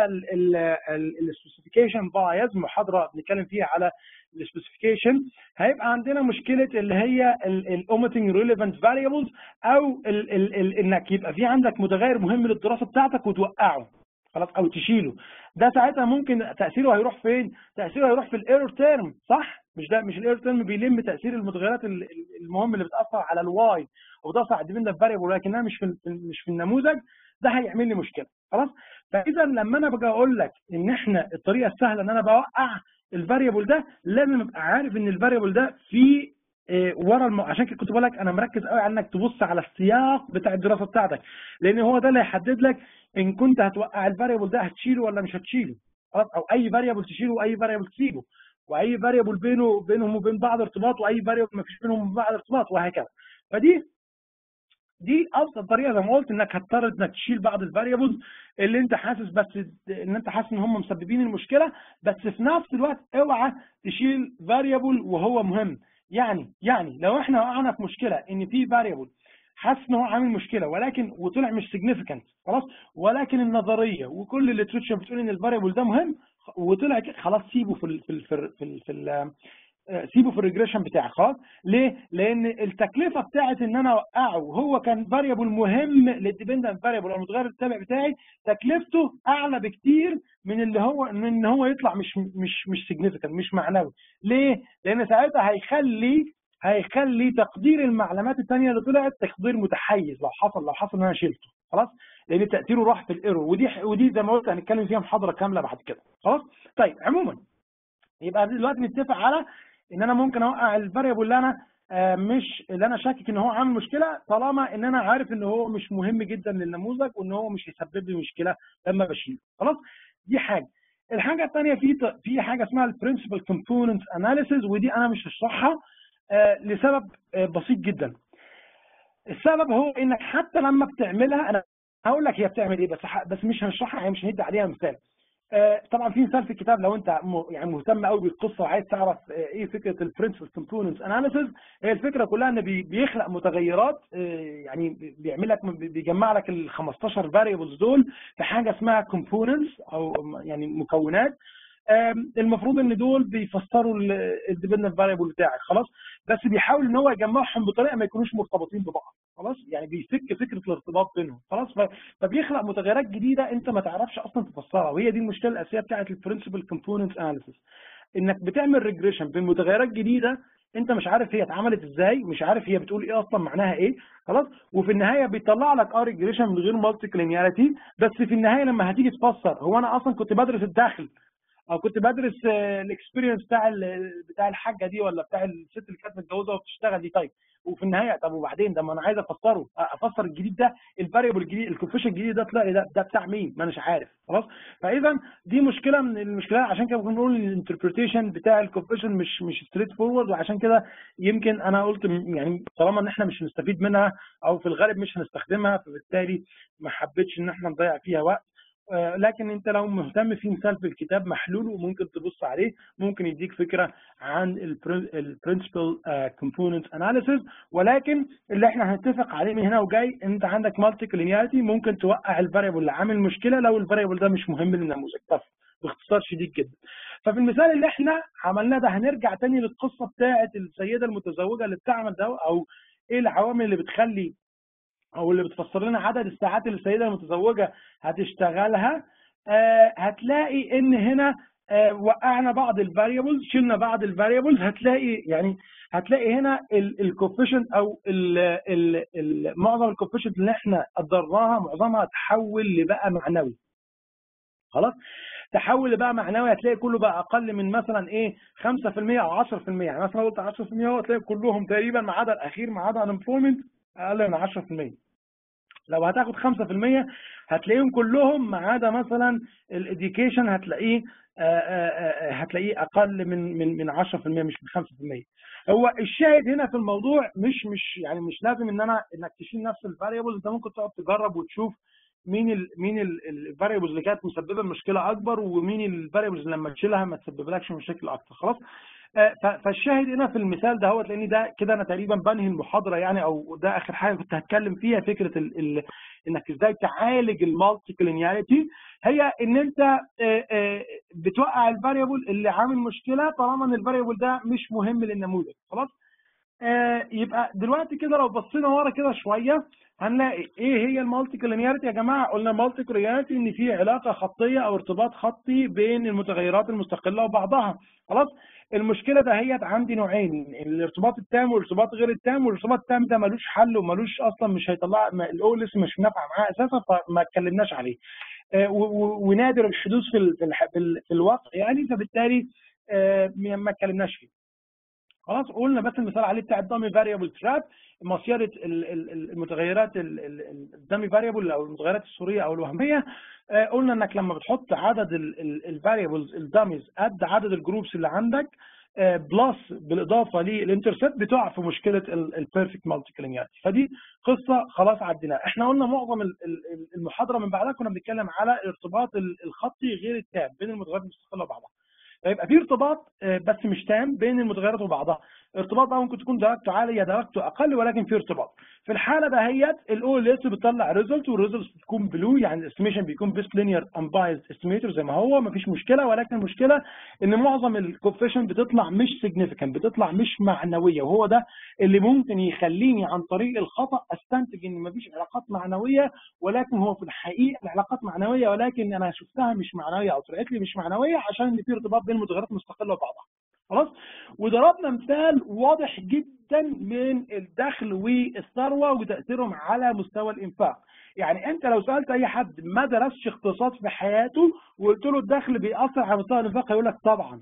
السبيسيفيكيشن بايز محاضره بنتكلم فيها على السبيسيفيكيشن هيبقى عندنا مشكله اللي هي الاوميتنج ريليفنت فاريبلز او ال ال ال انك يبقى في عندك متغير مهم للدراسه بتاعتك وتوقعه خلاص او تشيله ده ساعتها ممكن تاثيره هيروح فين تاثيره هيروح في الايرور تيرم صح مش ده مش الايرور تيرم بيلم تاثير المتغيرات المهم اللي بتاثر على الواي او بتاثر على الديبندنت فاريبل ولكنها مش في مش في النموذج ده هيعمل لي مشكله خلاص فاذا لما انا باجي اقول لك ان احنا الطريقه السهله ان انا بوقع الفاريبل ده لازم ابقى عارف ان الفاريبل ده في إيه ورا الم... عشان كده كنت بقول لك انا مركز قوي على انك تبص على السياق بتاع الدراسه بتاعتك لان هو ده اللي هيحدد لك ان كنت هتوقع الفاريبل ده هتشيله ولا مش هتشيله خلاص او اي فاريبل تشيله واي فاريبل تسيبه واي فاريبل بينه بينهم وبين بعض ارتباط واي فاريبل ما فيش بينهم وبين بعض ارتباط وهكذا فدي دي ابسط طريقه زي ما قلت انك هتضطر انك تشيل بعض الفاريبلز اللي انت حاسس بس ان انت حاسس ان هم مسببين المشكله بس في نفس الوقت اوعى تشيل فاريبل وهو مهم يعني يعني لو احنا وقعنا في مشكله ان في فاريبل حاسس ان هو عامل مشكله ولكن وطلع مش سيجنيفيكانت خلاص ولكن النظريه وكل الليترشر بتقول ان الفاريبل ده مهم وطلع خلاص سيبه في ال في ال في ال في, ال في ال سيبه في الريجريشن بتاعك خلاص ليه لان التكلفه بتاعت ان انا اوقعه وهو كان فاريبل مهم للديبندنت فاريبل او المتغير التابع بتاعي تكلفته اعلى بكتير من اللي هو من ان هو يطلع مش مش مش سيجنيفيكانت مش معنوي ليه لان ساعتها هيخلي هيخلي تقدير المعلومات الثانيه اللي طلعت تقدير متحيز لو حصل لو حصل ان انا شلته خلاص لان تاثيره راح في الايرور ودي ودي زي ما قلت هنتكلم فيها محاضره كامله بعد كده خلاص طيب عموما يبقى دلوقتي نتفق على ان انا ممكن اوقع الفاريبل اللي انا مش اللي انا شاكك ان هو عامل مشكله طالما ان انا عارف ان هو مش مهم جدا للنموذج وان هو مش هيسبب لي مشكله لما بشيله خلاص دي حاجه الحاجه الثانيه في في حاجه اسمها البرنسبل كومبوننت اناليسيز ودي انا مش هشرحها لسبب بسيط جدا السبب هو انك حتى لما بتعملها انا هقول لك هي بتعمل ايه بس بس مش هنشرحها يعني مش هندي عليها مثال طبعا في مثال في الكتاب لو انت يعني مهتم قوي بالقصه وعايز تعرف ايه فكره البرنسبل كومبوننتس اناليسيز هي الفكره كلها ان بيخلق متغيرات يعني بيعمل لك بيجمع لك ال 15 فاريبلز دول في حاجه اسمها كومبوننتس او يعني مكونات المفروض ان دول بيفسروا الديبندنت فاريبل بتاعك خلاص بس بيحاول ان هو يجمعهم بطريقه ما يكونوش مرتبطين ببعض خلاص يعني بيفك فكره الارتباط بينهم خلاص فبيخلق متغيرات جديده انت ما تعرفش اصلا تفسرها وهي دي المشكله الاساسيه بتاعت البرنسبل كومبوننت اناليسيس انك بتعمل ريجريشن بين متغيرات جديده انت مش عارف هي اتعملت ازاي مش عارف هي بتقول ايه اصلا معناها ايه خلاص وفي النهايه بيطلع لك اه ريجريشن من غير مالتي كلينياريتي بس في النهايه لما هتيجي تفسر هو انا اصلا كنت بدرس الدخل او كنت بدرس الاكسبيرينس بتاع بتاع الحاجه دي ولا بتاع الست اللي كانت متجوزه وبتشتغل دي طيب وفي النهايه طب وبعدين ده ما انا عايز افسره افسر الجديد ده الفاريبل الجديد الكوفيشن الجديد ده طلع لي ده ده بتاع مين ما اناش عارف خلاص فاذا دي مشكله من المشكلات عشان كده بنقول الانتربريتيشن بتاع الكوفيشن مش مش ستريت فورورد وعشان كده يمكن انا قلت يعني طالما ان احنا مش هنستفيد منها او في الغالب مش هنستخدمها فبالتالي ما حبيتش ان احنا نضيع فيها وقت آه، لكن انت لو مهتم في مثال في الكتاب محلول وممكن تبص عليه ممكن يديك فكره عن البرنسبل كومبوننت اناليسيس ولكن اللي احنا هنتفق عليه من هنا وجاي انت عندك مالتي كلينياريتي ممكن توقع الفاريبل اللي عامل مشكله لو الفاريبل ده مش مهم للنموذج طب باختصار شديد جدا ففي المثال اللي احنا عملناه ده هنرجع تاني للقصه بتاعه السيده المتزوجه اللي بتعمل ده او ايه العوامل اللي بتخلي او اللي بتفسر لنا عدد الساعات اللي السيده المتزوجه هتشتغلها آه هتلاقي ان هنا آه وقعنا بعض الفاريبلز شلنا بعض الفاريبلز هتلاقي يعني هتلاقي هنا الكوفيشنت او ال ال ال معظم الكوفيشنت اللي احنا قدرناها معظمها تحول لبقى معنوي خلاص تحول لبقى معنوي هتلاقي كله بقى اقل من مثلا ايه 5% او 10% يعني مثلا قلت 10% هو هتلاقي كلهم تقريبا ما عدا الاخير ما عدا unemployment اقل من 10% لو هتاخد 5% هتلاقيهم كلهم ما عدا مثلا الاديوكيشن هتلاقيه هتلاقيه اقل من من من 10% مش من 5% هو الشاهد هنا في الموضوع مش مش يعني مش لازم ان انا انك تشيل نفس الفاريبلز انت ممكن تقعد تجرب وتشوف مين ال مين الفاريبلز اللي كانت مسببه مشكله اكبر ومين الفاريبلز لما تشيلها ما تسببلكش مشاكل اكتر خلاص فالشاهد هنا في المثال ده هو لان ده كده انا تقريبا بنهي المحاضره يعني او ده اخر حاجه كنت هتكلم فيها فكره ال ال انك ازاي تعالج المالتي كلينياليتي هي ان انت بتوقع الفاريبل اللي عامل مشكله طالما ان الفاريبل ده مش مهم للنموذج خلاص يبقى دلوقتي كده لو بصينا ورا كده شويه هنلاقي ايه هي المالتي كلينياريتي يا جماعه قلنا مالتي كلينياريتي ان في علاقه خطيه او ارتباط خطي بين المتغيرات المستقله وبعضها خلاص المشكله دهيت عندي نوعين الارتباط التام والارتباط غير التام والارتباط التام ده ملوش حل وملوش اصلا مش هيطلع الاو لسه مش نافع معاه اساسا فما اتكلمناش عليه ونادر الحدوث في في الواقع يعني فبالتالي ما اتكلمناش فيه خلاص قلنا بس المثال عليه بتاع الدامي فاريبل تراب مصيره المتغيرات الدامي فاريبل او المتغيرات السوريه او الوهميه قلنا انك لما بتحط عدد الفاريبلز الداميز قد عدد الجروبس اللي عندك بلس بالاضافه للانترسبت بتقع في مشكله البيرفكت مالتي كلينياريتي فدي قصه خلاص عديناها احنا قلنا معظم المحاضره من بعدها كنا بنتكلم على الارتباط الخطي غير التام بين المتغيرات المستقله وبعضها فيبقى في ارتباط بس مش تام بين المتغيرات وبعضها ارتباط بقى ممكن تكون درجته عاليه درجته اقل ولكن في ارتباط في الحاله دهيت الاو ال اس بتطلع ريزلت والريزلت بتكون بلو يعني الاستيميشن بيكون بيست لينير انبايزد استيميتور زي ما هو مفيش مشكله ولكن المشكله ان معظم الكوفيشن بتطلع مش سيجنيفيكانت بتطلع مش معنويه وهو ده اللي ممكن يخليني عن طريق الخطا استنتج ان مفيش علاقات معنويه ولكن هو في الحقيقه العلاقات معنويه ولكن انا شفتها مش معنويه او طلعت لي مش معنويه عشان في ارتباط بين المتغيرات المستقله وبعضها خلاص وضربنا مثال واضح جدا من الدخل والثروه وتاثيرهم على مستوى الانفاق يعني انت لو سالت اي حد ما درسش اقتصاد في حياته وقلت له الدخل بيأثر على مستوى الانفاق هيقول لك طبعا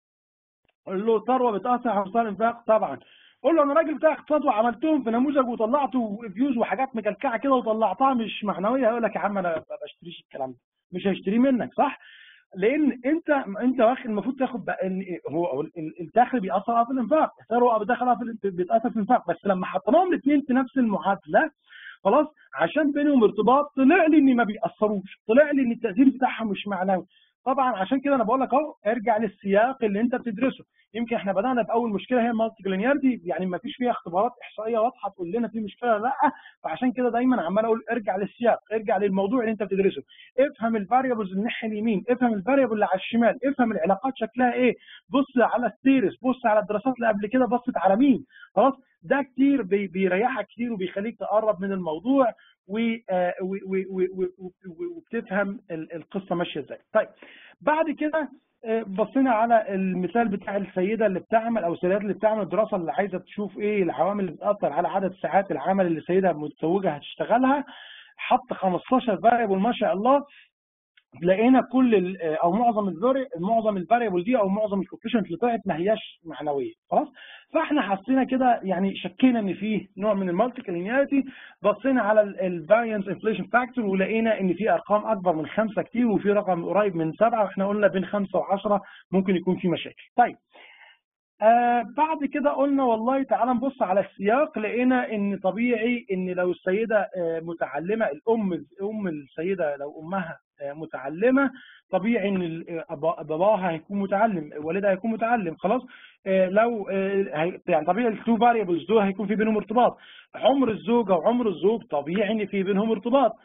قول له الثروه بتأثر على مستوى الانفاق طبعا قول له انا راجل بتاع اقتصاد وعملتهم في نموذج وطلعت فيوز وحاجات مكلكعه كده وطلعتها مش معنويه هيقول لك يا عم انا ما بشتريش الكلام ده مش هيشتريه منك صح؟ لان انت انت واخد المفروض تاخد بقى ان هو الدخل بيأثر في الانفاق الثروه بتدخل في بيتأثر في الانفاق بس لما حطيناهم الاثنين في نفس المعادله خلاص عشان بينهم ارتباط طلع لي ان ما بيأثروش طلع لي ان التأثير بتاعهم مش معنوي طبعا عشان كده انا بقول لك اهو ارجع للسياق اللي انت بتدرسه يمكن احنا بدانا باول مشكله هي المالتي كلينيارتي يعني ما فيش فيها اختبارات احصائيه واضحه تقول لنا في مشكله ولا لا فعشان كده دايما عمال اقول ارجع للسياق ارجع للموضوع اللي انت بتدرسه افهم الفاريبلز الناحيه اليمين افهم الفاريبل اللي على الشمال افهم العلاقات شكلها ايه بص على السيرس بص على الدراسات اللي قبل كده بصت على مين خلاص ده كتير بي بيريحك كتير وبيخليك تقرب من الموضوع وبتفهم القصه ماشيه ازاي طيب بعد كده بصينا على المثال بتاع السيده اللي بتعمل او السيدات اللي بتعمل الدراسه اللي عايزه تشوف ايه العوامل اللي بتاثر على عدد ساعات العمل اللي السيده متزوجه هتشتغلها حط 15 فاريبل ما شاء الله لقينا كل او معظم الفاري معظم الفاريبل دي او معظم الكوفيشنت اللي طلعت ما هياش معنويه خلاص فاحنا حسينا كده يعني شكينا ان فيه نوع من المالتي كلينياريتي بصينا على الفاريانس انفليشن فاكتور ولقينا ان في ارقام اكبر من خمسه كتير وفي رقم قريب من سبعه واحنا قلنا بين خمسه وعشره ممكن يكون في مشاكل طيب آه بعد كده قلنا والله تعالى نبص على السياق لقينا ان طبيعي ان لو السيده آه متعلمه الام ام السيده لو امها متعلمه طبيعي ان باباها هيكون متعلم والدها هيكون متعلم خلاص لو يعني طبيعي التو فاريبلز دول هيكون في بينهم ارتباط عمر الزوجه وعمر الزوج طبيعي ان في بينهم ارتباط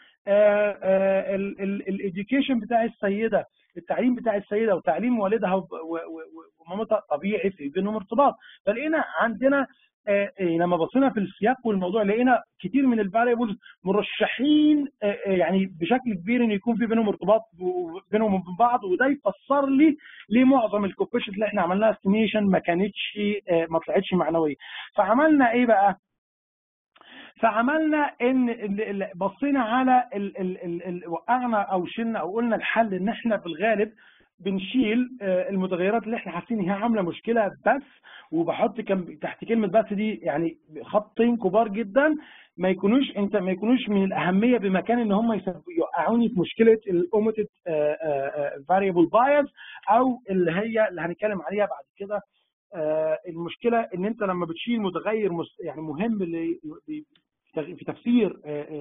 الاديوكيشن بتاع السيده التعليم بتاع السيده وتعليم والدها ومامتها طبيعي في بينهم ارتباط فلقينا عندنا لما بصينا في السياق والموضوع لقينا كتير من الفاريبلز مرشحين يعني بشكل كبير ان يكون في بينهم ارتباط بينهم وبين بعض وده يفسر لي ليه معظم الكوفيشنت اللي احنا عملناها استيميشن ما كانتش ما طلعتش معنويه فعملنا ايه بقى؟ فعملنا ان بصينا على وقعنا او شلنا او قلنا الحل ان احنا في الغالب بنشيل المتغيرات اللي احنا حاسين انها عامله مشكله بس وبحط كم تحت كلمه بس دي يعني خطين كبار جدا ما يكونوش انت ما يكونوش من الاهميه بمكان ان هم يوقعوني في مشكله الاوميتد فاريبل بايز او اللي هي اللي هنتكلم عليها بعد كده المشكله ان انت لما بتشيل متغير يعني مهم في تفسير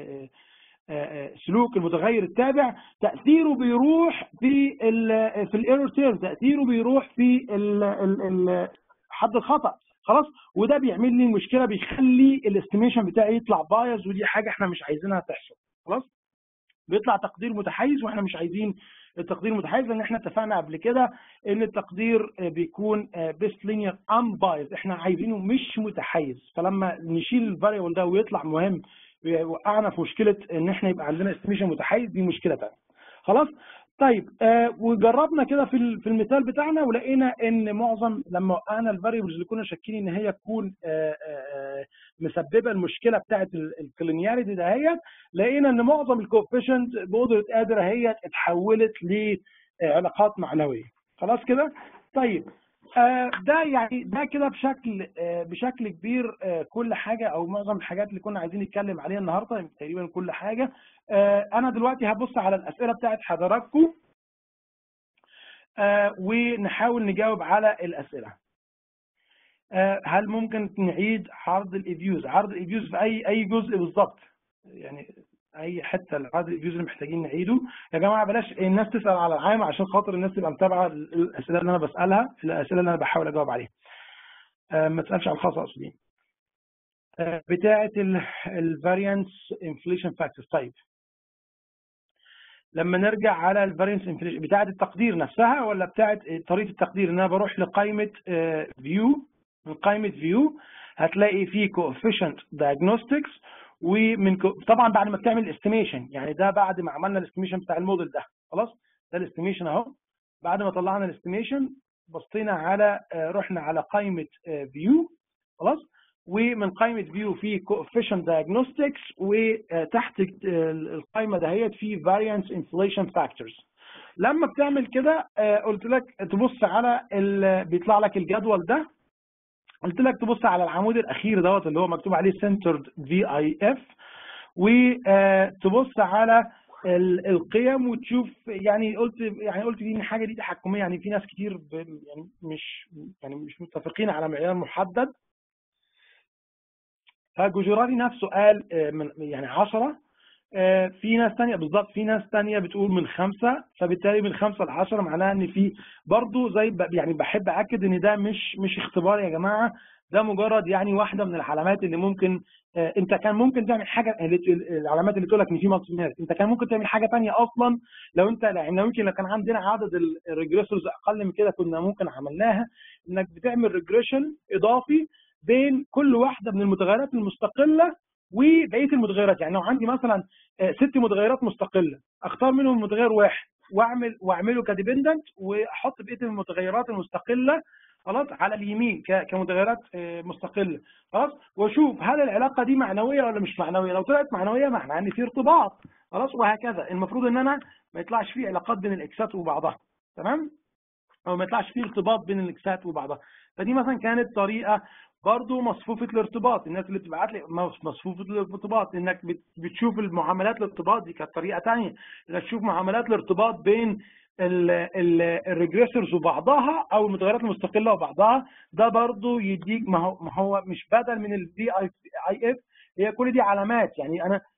سلوك المتغير التابع تاثيره بيروح في ال في الايرور تيرم تاثيره بيروح في ال ال حد الخطا خلاص وده بيعمل لي مشكله بيخلي الاستيميشن بتاعي يطلع بايظ ودي حاجه احنا مش عايزينها تحصل خلاص بيطلع تقدير متحيز واحنا مش عايزين التقدير متحيز لان احنا اتفقنا قبل كده ان التقدير بيكون بيست لينير ان بايظ احنا عايزينه مش متحيز فلما نشيل الفاريبل ده ويطلع مهم وقعنا في مشكله ان احنا يبقى عندنا استيميشن متحيز دي مشكله ثانيه خلاص طيب آه وجربنا كده في في المثال بتاعنا ولقينا ان معظم لما وقعنا الفاريبلز اللي كنا شاكين ان هي تكون آه آه مسببه المشكله بتاعه الكلينياريتي دهيت لقينا ان معظم الكوفيشنت بقدره قادره هي اتحولت لعلاقات معنويه خلاص كده طيب ده يعني ده كده بشكل بشكل كبير كل حاجه او معظم الحاجات اللي كنا عايزين نتكلم عليها النهارده تقريبا كل حاجه انا دلوقتي هبص على الاسئله بتاعت حضراتكم ونحاول نجاوب على الاسئله هل ممكن نعيد عرض الايفيوز عرض الايفيوز في اي اي جزء بالظبط يعني اي حته العرض الايفيوز اللي محتاجين نعيده يا جماعه بلاش الناس تسال على العام عشان خاطر الناس تبقى متابعه الاسئله اللي انا بسالها الاسئله اللي انا بحاول اجاوب عليها ما تسالش على الخاص اقصد بتاعه الفاريانس انفليشن فاكتورز طيب لما نرجع على الفاريانس انفليشن بتاعه التقدير نفسها ولا بتاعه طريقه التقدير ان انا بروح لقائمه فيو من قائمه فيو هتلاقي في coefficient diagnostics ومن طبعا بعد ما بتعمل استيميشن يعني ده بعد ما عملنا الاستيميشن بتاع الموديل ده خلاص ده الاستيميشن اهو بعد ما طلعنا الاستيميشن بصينا على رحنا على قائمه فيو خلاص ومن قائمه فيو في coefficient diagnostics وتحت القائمه دهيت في variance inflation factors لما بتعمل كده قلت لك تبص على بيطلع لك الجدول ده قلت لك تبص على العمود الاخير دوت اللي هو مكتوب عليه centered VIF وتبص على القيم وتشوف يعني قلت يعني قلت دي حاجه دي تحكميه يعني في ناس كتير يعني مش يعني مش متفقين على معيار محدد فجوجراري نفسه قال من يعني 10 في ناس تانية بالظبط في ناس تانية بتقول من خمسة فبالتالي من خمسة ل 10 معناها ان في برضه زي يعني بحب اكد ان ده مش مش اختبار يا جماعة ده مجرد يعني واحدة من العلامات اللي ممكن انت كان ممكن تعمل حاجة العلامات اللي تقول لك ان في مالتي انت كان ممكن تعمل حاجة تانية اصلا لو انت لان ممكن لو كان عندنا عدد الريجريسورز اقل من كده كنا ممكن عملناها انك بتعمل ريجريشن اضافي بين كل واحدة من المتغيرات المستقلة وبقيه المتغيرات يعني لو عندي مثلا ست متغيرات مستقله اختار منهم متغير واحد واعمل واعمله كديبندنت واحط بقيه المتغيرات المستقله خلاص على اليمين كمتغيرات مستقله خلاص واشوف هل العلاقه دي معنويه ولا مش معنويه لو طلعت معنويه معناها ان في ارتباط خلاص وهكذا المفروض ان انا ما يطلعش فيه علاقات بين الاكسات وبعضها تمام او ما يطلعش فيه ارتباط بين الاكسات وبعضها فدي مثلا كانت طريقه برضه مصفوفة الارتباط الناس اللي بتبعت لي مصفوفة الارتباط انك بتشوف المعاملات الارتباط دي كانت طريقة تانية انك تشوف معاملات الارتباط بين الريجريسورز وبعضها او المتغيرات المستقلة وبعضها ده برضه يديك ما هو ما هو مش بدل من الدي اي اف هي كل دي علامات يعني انا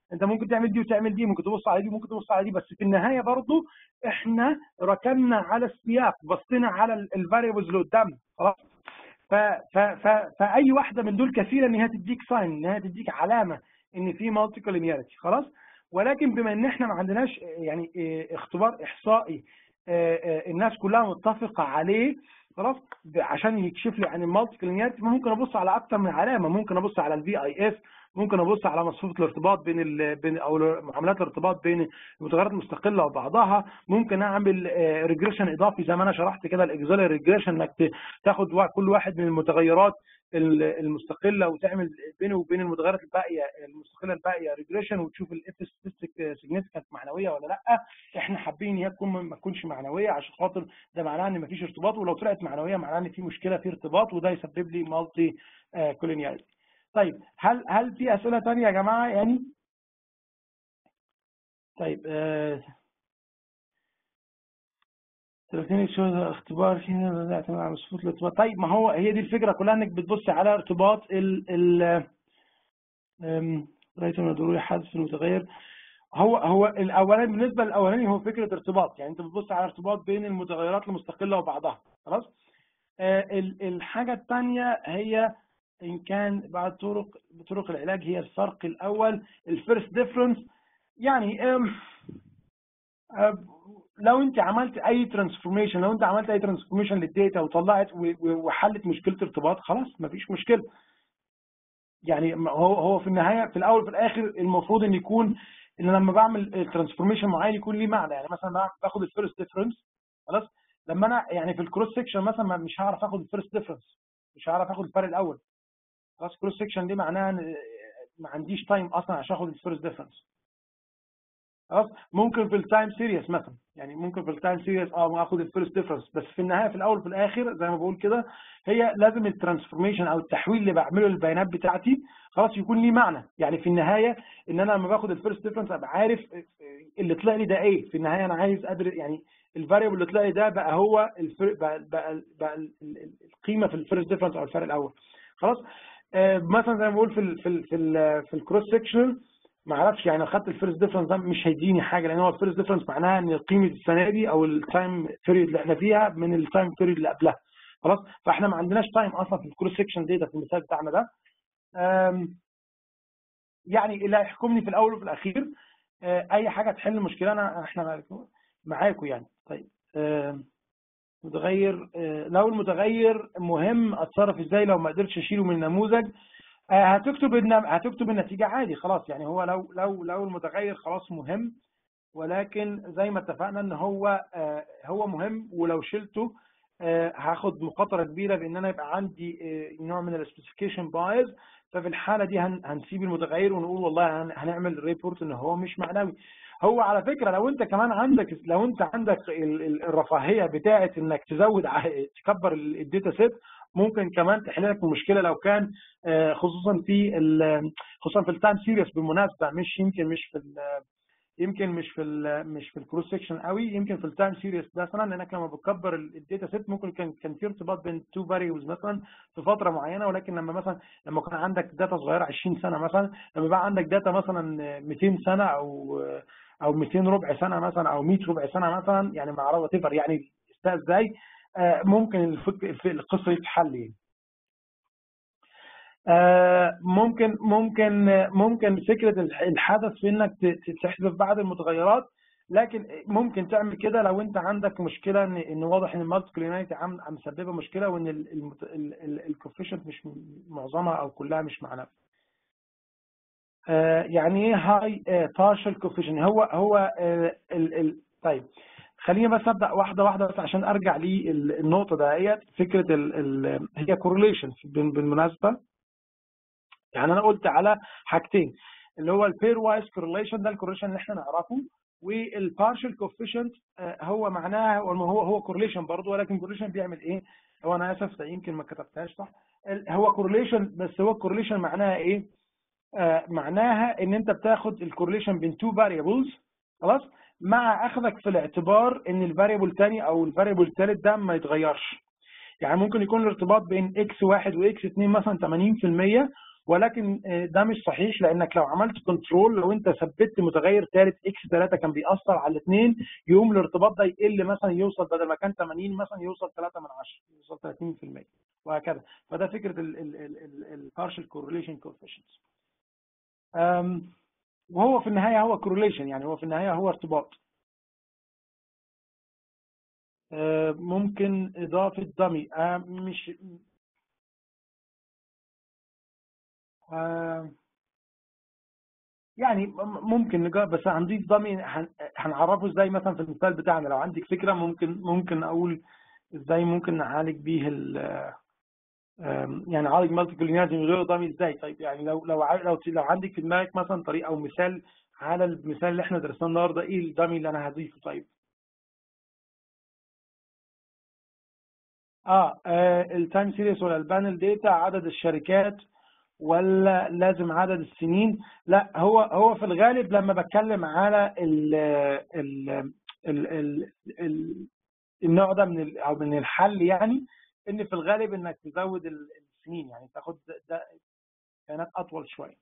انت ممكن تعمل دي وتعمل دي ممكن تبص على دي ممكن تبص على دي بس في النهايه برضو احنا ركننا على السياق بصينا على الفاريبلز اللي قدامنا خلاص ف ف ف فاي واحده من دول كفيله ان هي تديك ساين ان هي تديك علامه ان في مالتي كولينياريتي خلاص ولكن بما ان احنا ما عندناش يعني اه، اختبار احصائي اه، اه، الناس كلها متفقه عليه خلاص عشان يكشف لي عن المالتي كولينياريتي ممكن ابص على اكتر من علامه ممكن ابص على الفي اي اس ممكن ابص على مصفوفه الارتباط بين ال... بين او معاملات الارتباط بين المتغيرات المستقله وبعضها ممكن اعمل ريجريشن اضافي زي ما انا شرحت كده الاكزولي ريجريشن انك تاخد كل واحد من المتغيرات المستقله وتعمل بينه وبين المتغيرات الباقيه المستقله الباقيه ريجريشن وتشوف الاف ستاتستيك سيجنيفيكانت معنويه ولا لا احنا حابين هي تكون ما تكونش معنويه عشان خاطر ده معناه ان مفيش ارتباط ولو طلعت معنويه معناه ان في مشكله في ارتباط وده يسبب لي مالتي كولينياليتي طيب هل هل في اسئله ثانيه يا جماعه يعني طيب آه 30 شو اختبار هنا اعتمد على مصفوفة الارتباط طيب ما هو هي دي الفكره كلها انك بتبص على ارتباط ال ال رأيت من ضروري حذف المتغير هو هو الاولاني بالنسبه للاولاني هو فكره ارتباط يعني انت بتبص على ارتباط بين المتغيرات المستقله وبعضها خلاص آه الحاجه الثانيه هي ان كان بعد طرق طرق العلاج هي الفرق الاول الفيرست ديفرنس يعني لو انت عملت اي ترانسفورميشن لو انت عملت اي ترانسفورميشن للداتا وطلعت وحلت مشكله ارتباط خلاص مفيش مشكله يعني هو هو في النهايه في الاول وفي الاخر المفروض ان يكون ان لما بعمل ترانسفورميشن معين يكون ليه معنى يعني مثلا باخد الفيرست ديفرنس خلاص لما انا يعني في الكروس سيكشن مثلا مش هعرف اخد الفيرست ديفرنس مش هعرف اخد الفرق الاول خلاص كروس سيكشن دي معناها ان ما عنديش تايم اصلا عشان اخد الفيرست ديفرنس خلاص ممكن في التايم سيريس مثلا يعني ممكن في التايم سيريس اه اخد الفيرست ديفرنس بس في النهايه في الاول وفي الاخر زي ما بقول كده هي لازم الترانسفورميشن او التحويل اللي بعمله للبيانات بتاعتي خلاص يكون ليه معنى يعني في النهايه ان انا لما باخد الفيرست ديفرنس ابقى عارف اللي طلع لي ده ايه في النهايه انا عايز ادرس يعني الفاريبل اللي طلع لي ده بقى هو الفرق بقى, بقى, بقى القيمه في الفيرست ديفرنس او الفرق الاول خلاص آه مثلا زي ما بقول في ال في ال في, ال في الكروس سيكشن ما اعرفش يعني لو خدت الفيرست ديفرنس ده مش هيديني حاجه لان هو الفيرست ديفرنس معناها ان قيمه السنه دي او التايم بيريود اللي احنا فيها من التايم بيريود اللي قبلها خلاص فاحنا ما عندناش تايم اصلا في الكروس سيكشن داتا في المثال بتاعنا ده يعني اللي هيحكمني في الاول وفي الاخير اي حاجه تحل المشكله انا احنا معاكم يعني طيب متغير لو المتغير مهم اتصرف ازاي لو ما قدرتش اشيله من النموذج هتكتب هتكتب النتيجه عادي خلاص يعني هو لو لو لو المتغير خلاص مهم ولكن زي ما اتفقنا ان هو هو مهم ولو شلته هاخد مخاطره كبيره بان انا يبقى عندي نوع من السبيسيفيكيشن بايز ففي الحاله دي هنسيب المتغير ونقول والله هنعمل ريبورت ان هو مش معنوي هو على فكره لو انت كمان عندك لو انت عندك الرفاهيه بتاعه انك تزود تكبر الداتا سيت ممكن كمان تحل لك المشكله لو كان خصوصا في خصوصا في التايم سيريس بالمناسبه مش يمكن مش في يمكن مش في مش في الكروس سيكشن قوي يمكن في التايم سيريس مثلا لانك لما بتكبر الداتا سيت ممكن كان كان في ارتباط بين تو فاريبلز مثلا في فتره معينه ولكن لما مثلا لما كان عندك داتا صغيره 20 سنه مثلا لما بقى عندك داتا مثلا 200 سنه او او 200 ربع سنه مثلا او 100 ربع سنه مثلا يعني مع وات ايفر يعني ازاي ممكن القصه دي تتحل يعني. ممكن ممكن ممكن فكره الحدث في انك تحذف بعض المتغيرات لكن ممكن تعمل كده لو انت عندك مشكله ان ان واضح ان المالتي كلينايتي عم مسببه مشكله وان الكوفيشنت مش معظمها او كلها مش معنوي. يعني ايه هاي بارشل كوفيشنت هو هو ال ال طيب خليني بس ابدا واحده واحده بس عشان ارجع للنقطه دهيت فكره ال ال هي كورليشن بالمناسبه يعني انا قلت على حاجتين اللي هو البير وايز كورليشن ده الكورليشن اللي احنا نعرفه والبارشل كوفيشنت هو معناها هو هو كورليشن برضه ولكن كورليشن بيعمل ايه؟ هو انا اسف يمكن ما كتبتهاش صح هو كورليشن بس هو كورليشن معناها ايه؟ آه معناها ان انت بتاخد الكورليشن بين تو فاريبلز خلاص مع اخذك في الاعتبار ان الفاريبل الثاني او الفاريبل الثالث ده ما يتغيرش يعني ممكن يكون الارتباط بين اكس واحد واكس 2 مثلا 80% ولكن آه، ده مش صحيح لانك لو عملت كنترول لو انت ثبت متغير ثالث اكس 3 كان بيأثر على الاثنين يقوم الارتباط ده يقل مثلا يوصل بدل ما كان 80 مثلا يوصل 3 من 10 يوصل 30% وهكذا فده فكره البارشال كورليشن كوفيشنتس وهو في النهايه هو كورليشن يعني هو في النهايه هو ارتباط آه، ممكن اضافه دمي آه، مش آه، يعني ممكن نجرب بس هنضيف ضمي هنعرفه ازاي مثلا في المثال بتاعنا لو عندك فكره ممكن ممكن اقول ازاي ممكن نعالج بيه ال يعني نعالج مالتي كولينيازي من غير ضمي ازاي طيب يعني لو لو لو لو عندك في دماغك مثلا طريقه او مثال على المثال اللي احنا درسناه النهارده ايه الضمي اللي انا هضيفه طيب اه, آه التايم سيريس ولا البانل داتا عدد الشركات ولا لازم عدد السنين لا هو هو في الغالب لما بتكلم على ال ال ال ال ال النوع ده من او من الحل يعني ان في الغالب انك تزود السنين يعني تاخد ده بيانات اطول شويه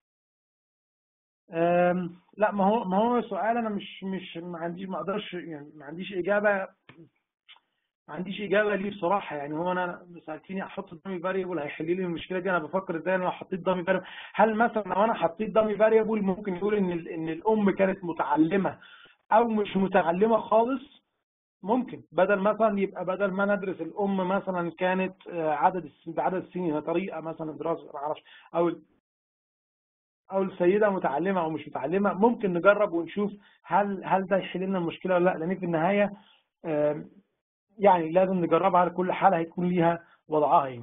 لا ما هو ما هو سؤال انا مش مش ما عنديش ما اقدرش يعني ما عنديش اجابه ما عنديش اجابه ليه بصراحه يعني هو انا سالتيني احط دامي فاريبل هيحل لي المشكله دي انا بفكر ازاي انا لو حطيت دامي فاريبل هل مثلا لو انا حطيت دامي فاريبل ممكن يقول ان ان الام كانت متعلمه او مش متعلمه خالص ممكن بدل مثلا يبقى بدل ما ندرس الام مثلا كانت آه، عدد بعدد السنين طريقه مثلا دراسه ما اعرفش او او السيده متعلمه او مش متعلمه ممكن نجرب ونشوف هل هل ده يحل لنا المشكله ولا لا لان في النهايه يعني لازم نجربها على كل حالة هيكون ليها وضعها يعني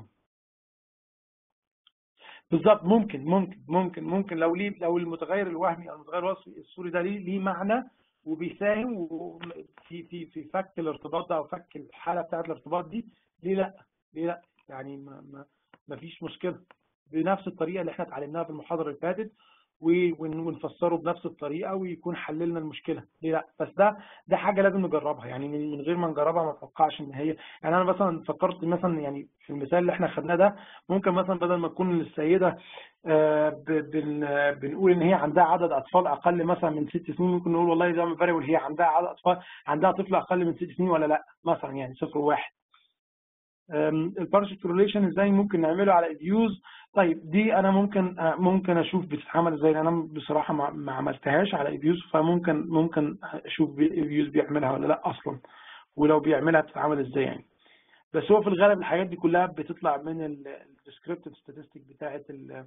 بالظبط ممكن ممكن ممكن ممكن لو ليه لو المتغير الوهمي او المتغير الوصفي الصوري ده ليه ليه معنى وبيساهم في في في فك الارتباط ده او فك الحاله بتاعت الارتباط دي ليه لا؟ ليه لا؟ يعني ما ما, ما فيش مشكله بنفس الطريقه اللي احنا اتعلمناها في المحاضره اللي فاتت ونفسره بنفس الطريقه ويكون حللنا المشكله ليه لا بس ده ده حاجه لازم نجربها يعني من غير ما نجربها ما اتوقعش ان هي يعني انا مثلا فكرت مثلا يعني في المثال اللي احنا خدناه ده ممكن مثلا بدل ما تكون السيده آه، بنقول ان هي عندها عدد اطفال اقل مثلا من ست سنين ممكن نقول والله ده فاريبل هي عندها عدد اطفال عندها طفل اقل من ست سنين ولا لا مثلا يعني صفر وواحد البارشل كورليشن ازاي ممكن نعمله على اديوز طيب دي انا ممكن آه، ممكن اشوف بتتعمل ازاي انا بصراحه ما عملتهاش على اديوز فممكن ممكن اشوف اديوز بيعملها ولا لا اصلا ولو بيعملها بتتعمل ازاي يعني بس هو في الغالب الحاجات دي كلها بتطلع من الديسكريبتيف ستاتستيك بتاعه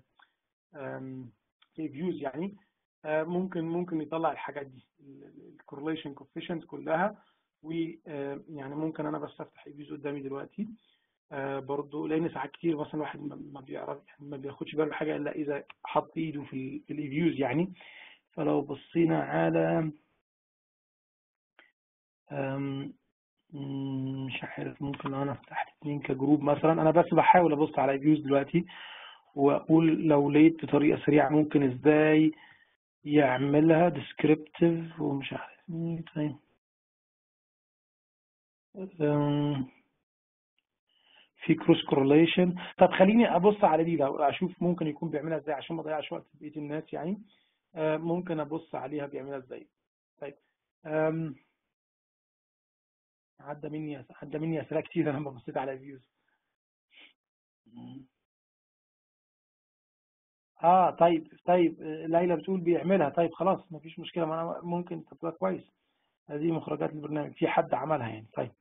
الريفيوز يعني آه، ممكن ممكن يطلع الحاجات دي الكورليشن كوفيشنت كلها ويعني ممكن انا بس افتح ريفيوز قدامي دلوقتي آه، برضه لان ساعات كتير مثلا الواحد ما بيعرف يعني ما بياخدش باله حاجه الا اذا حط ايده في في الريفيوز يعني فلو بصينا على مش عارف ممكن انا افتح الاثنين كجروب مثلا انا بس بحاول ابص على ريفيوز دلوقتي واقول لو لقيت بطريقه سريعه ممكن ازاي يعملها ديسكريبتيف ومش عارف طيب في كروس كورليشن طب خليني ابص على دي لو اشوف ممكن يكون بيعملها ازاي عشان ما اضيعش وقت بقيه الناس يعني آه، ممكن ابص عليها بيعملها ازاي طيب عدى مني عدى مني اسئله كتير لما بصيت على فيوز اه طيب طيب ليلى بتقول بيعملها طيب خلاص مفيش مشكله ما انا ممكن تبقى كويس هذه مخرجات البرنامج في حد عملها يعني طيب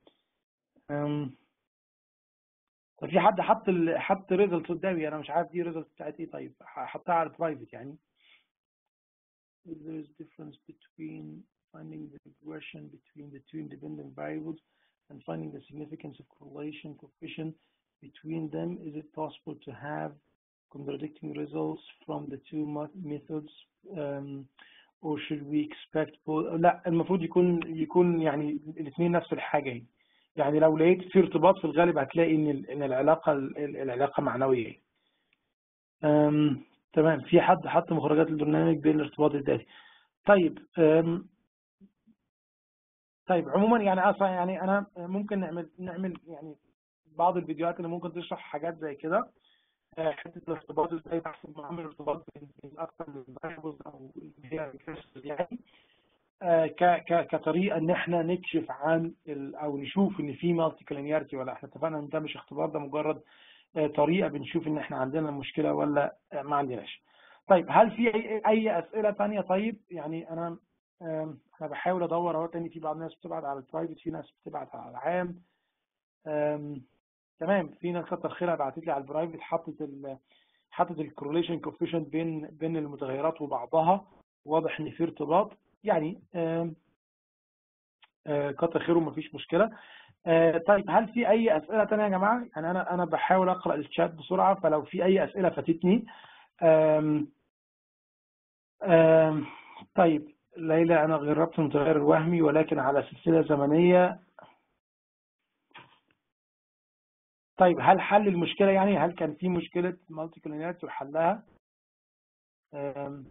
ففي حد حط ال... حط ريزلت قدامي انا مش عارف دي ريزلت بتاعت ايه طيب حطها على البرايفت يعني there is difference between finding the regression between the two independent variables and finding the significance of correlation coefficient between them is it possible to have contradicting results from the two methods um, or should we expect both لا المفروض يكون يكون يعني الاثنين نفس الحاجه يعني يعني لو لقيت في ارتباط في الغالب هتلاقي ان ان العلاقه العلاقه معنويه تمام في حد حط مخرجات البرنامج بين الارتباط الذاتي طيب طيب عموما يعني اصلا يعني انا ممكن نعمل نعمل يعني بعض الفيديوهات اللي ممكن تشرح حاجات زي كده آه، حته الارتباط ازاي بحسب معامل الارتباط بين بين اكثر من فاريبلز او اللي هي recursive يعني آه، ك ك كطريقه ان احنا نكشف عن ال او نشوف ان في مالتي كولينياريتي ولا احنا اتفقنا ان ده مش اختبار ده مجرد آه، طريقه بنشوف ان احنا عندنا مشكله ولا آه، ما عندناش. طيب هل في اي اي اسئله ثانيه طيب يعني انا آم، انا بحاول ادور اهو تاني في بعض الناس بتبعت على البرايفت في ناس بتبعت على العام آم، تمام في ناس كتر خيرها بعتت لي على البرايفت حطت ال حطت الكورليشن كوفيشنت بين بين المتغيرات وبعضها واضح ان في ارتباط يعني آم، آه، كتر خيره مفيش مشكله آه، طيب هل في اي اسئله تانية يا جماعه يعني انا انا بحاول اقرا الشات بسرعه فلو في اي اسئله فاتتني آم، آم، طيب ليلى انا جربت المتغير الوهمي ولكن على سلسله زمنيه طيب هل حل المشكله يعني هل كان في مشكله مالتي كولينيرتي وحلها آم،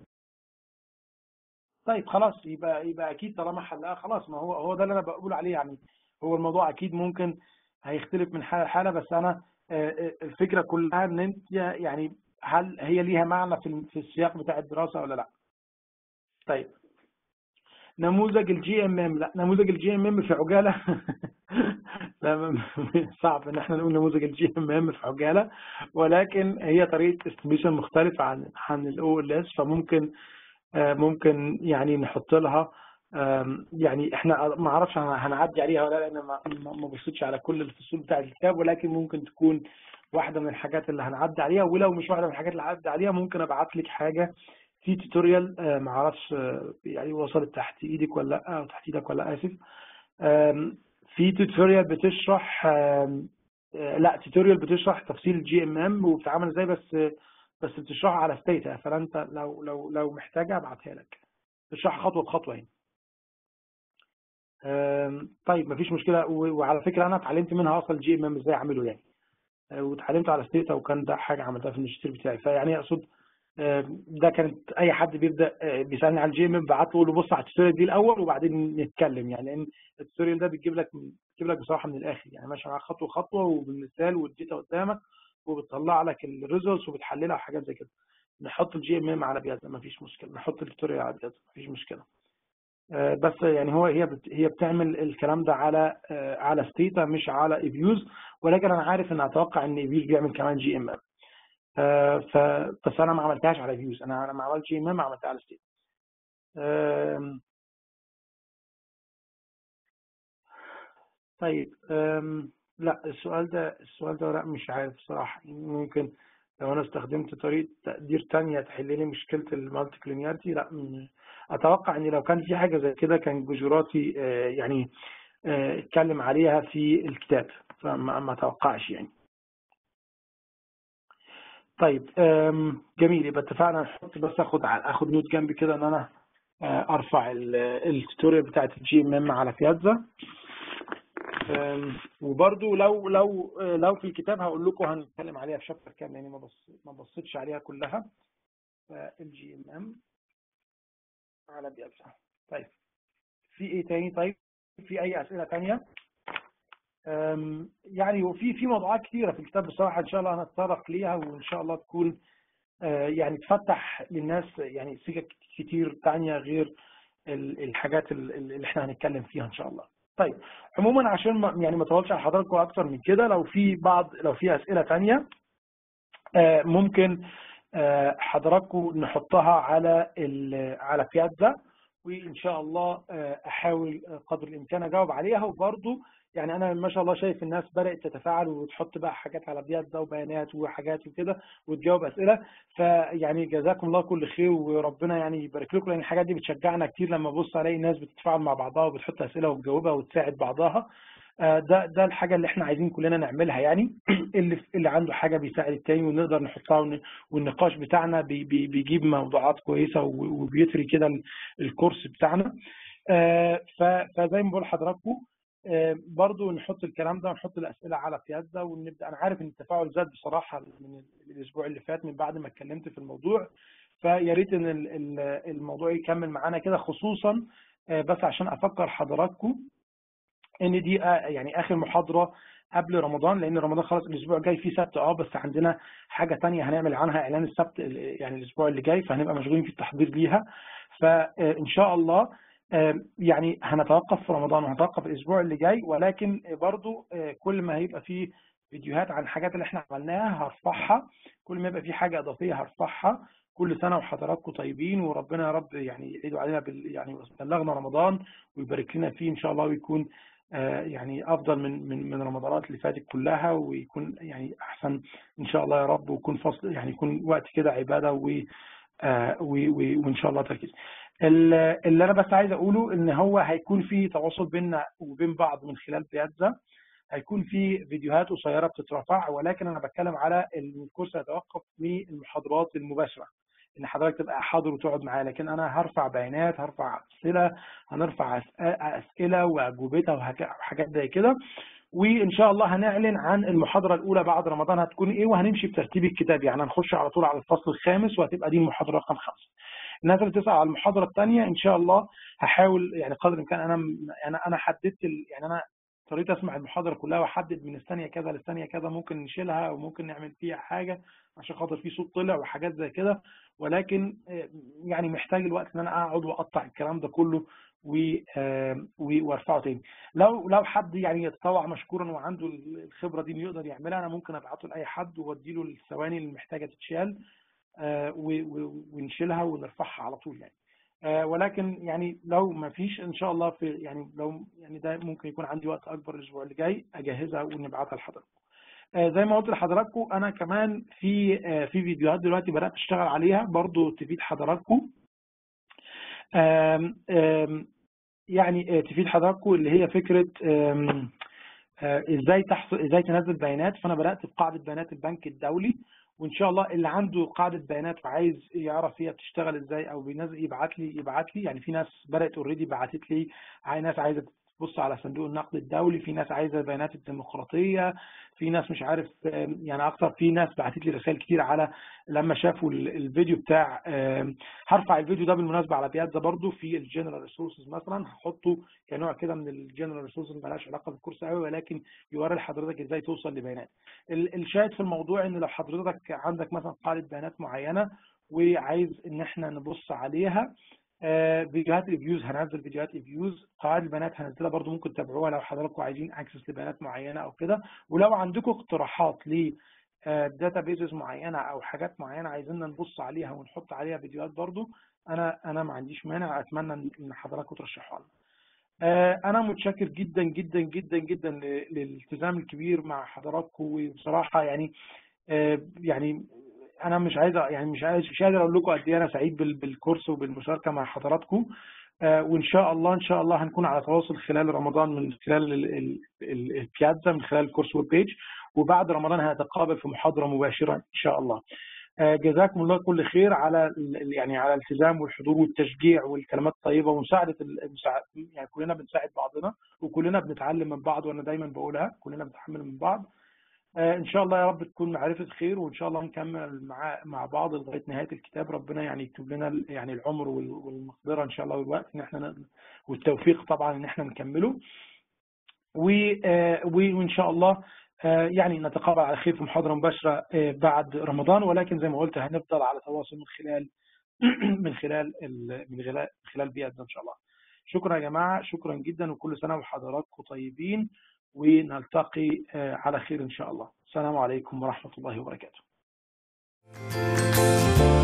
طيب خلاص يبقى يبقى اكيد طالما حلها خلاص ما هو هو ده اللي انا بقول عليه يعني هو الموضوع اكيد ممكن هيختلف من حاله لحاله بس انا آه، آه، الفكره كلها ان انت يعني هل هي ليها معنى في في السياق بتاع الدراسه ولا لا؟ طيب نموذج الجي ام ام لا نموذج الجي ام ام في عجاله لا م- صعب ان احنا نقول نموذج الجي ام ام في عجاله ولكن هي طريقه استيميشن مختلفه عن عن الاو ال اس فممكن آه، ممكن يعني نحط لها آم، يعني احنا ما اعرفش هن- هنعدي عليها ولا لا لان ما ما ما بصيتش على كل الفصول بتاع الكتاب ولكن ممكن تكون واحده من الحاجات اللي هنعدي عليها ولو مش واحده من الحاجات اللي هنعدي عليها ممكن ابعت لك حاجه في توتوريال ما اعرفش آه، يعني وصلت تحت ايدك ولا لا او تحت ايدك ولا لا اسف آم، في توتوريال بتشرح آم، آه، لا توتوريال بتشرح تفصيل الجي ام ام وبتتعامل ازاي بس بس بتشرحها على ستيتا فانت لو لو لو محتاجها ابعتها لك بتشرحها خطوه بخطوه يعني آم، طيب مفيش مشكله و- وعلى فكره انا اتعلمت منها اصلا الجي ام ام ازاي اعمله يعني آه، واتعلمت على ستيتا وكان ده حاجه عملتها في الماجستير بتاعي فيعني اقصد آم، ده كانت اي حد بيبدا آه، بيسالني على الجي ام ام بعت له اقول له بص على التوتوريال دي الاول وبعدين نتكلم يعني لان التوتوريال ده بيجيب لك بيجيب لك بصراحه من الاخر يعني ماشي معاك خطوه خطوه وبالمثال والداتا قدامك وبتطلع لك الريزلتس وبتحللها وحاجات زي كده نحط الجي ام ام على بيازا مفيش مشكله نحط التوتوريال على بيازا مفيش مشكله آه، بس يعني هو هي بت هي بتعمل الكلام ده على آه، على ستيتا مش على ايفيوز ولكن انا عارف ان اتوقع ان ايفيوز بيعمل كمان جي ام ام ف بس انا ما عملتهاش على ايفيوز انا انا ما عملت جي ام ام عملتها على ستيتا آم، طيب آم، لا السؤال ده السؤال ده لا مش عارف بصراحة يعني ممكن لو أنا استخدمت طريقة تقدير تانية تحل لي مشكلة المالتي كلينيارتي لا م- أتوقع إن لو كان في حاجة زي كده كان جوجراتي آه، يعني آه، اتكلم عليها في الكتاب فما ما أتوقعش يعني طيب آم، جميل يبقى اتفقنا نحط بس اخد ع- اخد نوت جنبي كده ان انا آه، ارفع ال- التوتوريال بتاعت الجي ام ام على بيازا أم، وبرضو لو لو لو في الكتاب هقول لكم هنتكلم عليها في شابتر كام لاني ما بص ما بصيتش عليها كلها الجي ام ام على بيبسا طيب في ايه تاني طيب في اي اسئله تانية أم، يعني وفي في موضوعات كتيره في الكتاب بصراحه ان شاء الله هنتطرق ليها وان شاء الله تكون آه، يعني تفتح للناس يعني سكك كتير تانية غير ال- الحاجات ال- ال- اللي احنا هنتكلم فيها ان شاء الله طيب عموما عشان ما يعني ما اطولش على حضراتكم اكتر من كده لو في بعض لو في اسئله تانية آه، ممكن آه، حضراتكم نحطها على ال- على بيازا وان شاء الله آه، احاول قدر الامكان اجاوب عليها وبرضه يعني انا ما شاء الله شايف الناس بدات تتفاعل وتحط بقى حاجات على بيازا وبيانات وحاجات وكده وتجاوب اسئله فيعني جزاكم الله كل خير وربنا يعني يبارك لكم لان الحاجات دي بتشجعنا كتير لما ابص الاقي ناس بتتفاعل مع بعضها وبتحط اسئله وتجاوبها وتساعد بعضها آه، ده ده الحاجه اللي احنا عايزين كلنا نعملها يعني اللي اللي عنده حاجه بيساعد التاني ونقدر نحطها ون- والنقاش بتاعنا بي- بي- بيجيب موضوعات كويسه و- وبيثري كده ال- الكورس بتاعنا آه، ف- فزي ما بقول لحضراتكم آه، برضو نحط الكلام ده ونحط الاسئله على بيازا ونبدا انا عارف ان التفاعل زاد بصراحه من الاسبوع اللي فات من بعد ما اتكلمت في الموضوع فيا ريت ان ال- ال- الموضوع يكمل معانا كده خصوصا آه، بس عشان افكر حضراتكم ان دي آه، يعني اخر محاضره قبل رمضان لان رمضان خلاص الاسبوع الجاي فيه سبت اه بس عندنا حاجه تانية هنعمل عنها اعلان السبت يعني الاسبوع اللي جاي فهنبقى مشغولين في التحضير ليها فان شاء الله يعني هنتوقف في رمضان وهنتوقف الاسبوع اللي جاي ولكن برضو كل ما هيبقى فيه فيديوهات عن الحاجات اللي احنا عملناها هرفعها كل ما يبقى في حاجه اضافيه هرفعها كل سنه وحضراتكم طيبين وربنا يا رب يعني يعيدوا علينا بال يعني بلغنا رمضان ويبارك لنا فيه ان شاء الله ويكون يعني افضل من من من رمضانات اللي فاتت كلها ويكون يعني احسن ان شاء الله يا رب ويكون فصل يعني يكون وقت كده عباده و وان شاء الله تركيز اللي انا بس عايز اقوله ان هو هيكون في تواصل بيننا وبين بعض من خلال بياتزا هيكون في فيديوهات قصيره بتترفع ولكن انا بتكلم على الكورس هيتوقف من المحاضرات المباشره ان حضرتك تبقى حاضر وتقعد معايا لكن انا هرفع بيانات هرفع اسئله هنرفع اسئله واجوبتها وحاجات زي كده وان شاء الله هنعلن عن المحاضره الاولى بعد رمضان هتكون ايه وهنمشي بترتيب الكتاب يعني هنخش على طول على الفصل الخامس وهتبقى دي المحاضره رقم خمسه. الناس اللي بتسال على المحاضره الثانيه ان شاء الله هحاول يعني قدر الامكان انا انا انا حددت يعني انا اضطريت اسمع المحاضره كلها واحدد من الثانيه كذا للثانيه كذا ممكن نشيلها وممكن نعمل فيها حاجه عشان خاطر في صوت طلع وحاجات زي كده ولكن يعني محتاج الوقت ان انا اقعد واقطع الكلام ده كله وارفعه تاني لو لو حد يعني يتطوع مشكورا وعنده الخبره دي انه يقدر يعملها انا ممكن ابعته لاي حد وادي له الثواني اللي محتاجه تتشال ونشيلها ونرفعها على طول يعني ولكن يعني لو ما فيش ان شاء الله في يعني لو يعني ده ممكن يكون عندي وقت اكبر الاسبوع اللي جاي اجهزها ونبعتها لحضراتكم زي ما قلت لحضراتكم انا كمان في في فيديوهات دلوقتي بدات اشتغل عليها برضو تفيد حضراتكم يعني تفيد حضراتكم اللي هي فكره ازاي تحصل ازاي تنزل بيانات فانا بدات بقاعده بيانات البنك الدولي وان شاء الله اللي عنده قاعده بيانات وعايز يعرف هي بتشتغل ازاي او بينزل يبعت لي يبعت لي يعني في ناس بدات اوريدي بعتت لي ناس عايزه تبص على صندوق النقد الدولي في ناس عايزه بيانات الديمقراطيه في ناس مش عارف يعني اكتر في ناس بعتت لي رسائل كتير على لما شافوا الفيديو بتاع هرفع الفيديو ده بالمناسبه على بياتزا برضو في الجنرال ريسورسز مثلا هحطه كنوع كده من الجنرال ريسورسز مالهاش علاقه بالكورس قوي ولكن يوري لحضرتك ازاي توصل لبيانات الشاهد في الموضوع ان لو حضرتك عندك مثلا قاعده بيانات معينه وعايز ان احنا نبص عليها فيديوهات ريفيوز هنزل فيديوهات ريفيوز قواعد البيانات هنزلها برضو ممكن تتابعوها لو حضراتكم عايزين اكسس لبيانات معينه او كده ولو عندكم اقتراحات ل داتا بيزز معينه او حاجات معينه عايزيننا نبص عليها ونحط عليها فيديوهات برضو انا انا ما عنديش مانع اتمنى ان حضراتكم ترشحوها لنا انا متشكر جدا جدا جدا جدا للالتزام الكبير مع حضراتكم وبصراحه يعني يعني انا مش عايز يعني مش عايز مش قادر اقول لكم قد ايه انا سعيد بالكورس وبالمشاركه مع حضراتكم وان شاء الله ان شاء الله هنكون على تواصل خلال رمضان من خلال البياتزا من خلال الكورس ويب بيج وبعد رمضان هنتقابل في محاضره مباشره ان شاء الله جزاكم الله كل خير على يعني على الالتزام والحضور والتشجيع والكلمات الطيبه ومساعده يعني كلنا بنساعد بعضنا وكلنا بنتعلم من بعض وانا دايما بقولها كلنا بنتحمل من بعض ان شاء الله يا رب تكون معرفه خير وان شاء الله نكمل مع مع بعض لغايه نهايه الكتاب ربنا يعني يكتب لنا يعني العمر والمقدره ان شاء الله والوقت ان احنا والتوفيق طبعا ان احنا نكمله وان شاء الله يعني نتقابل على خير في محاضره مباشره بعد رمضان ولكن زي ما قلت هنفضل على تواصل من خلال من خلال من خلال خلال بيئتنا ان شاء الله شكرا يا جماعه شكرا جدا وكل سنه وحضراتكم طيبين ونلتقي على خير إن شاء الله السلام عليكم ورحمة الله وبركاته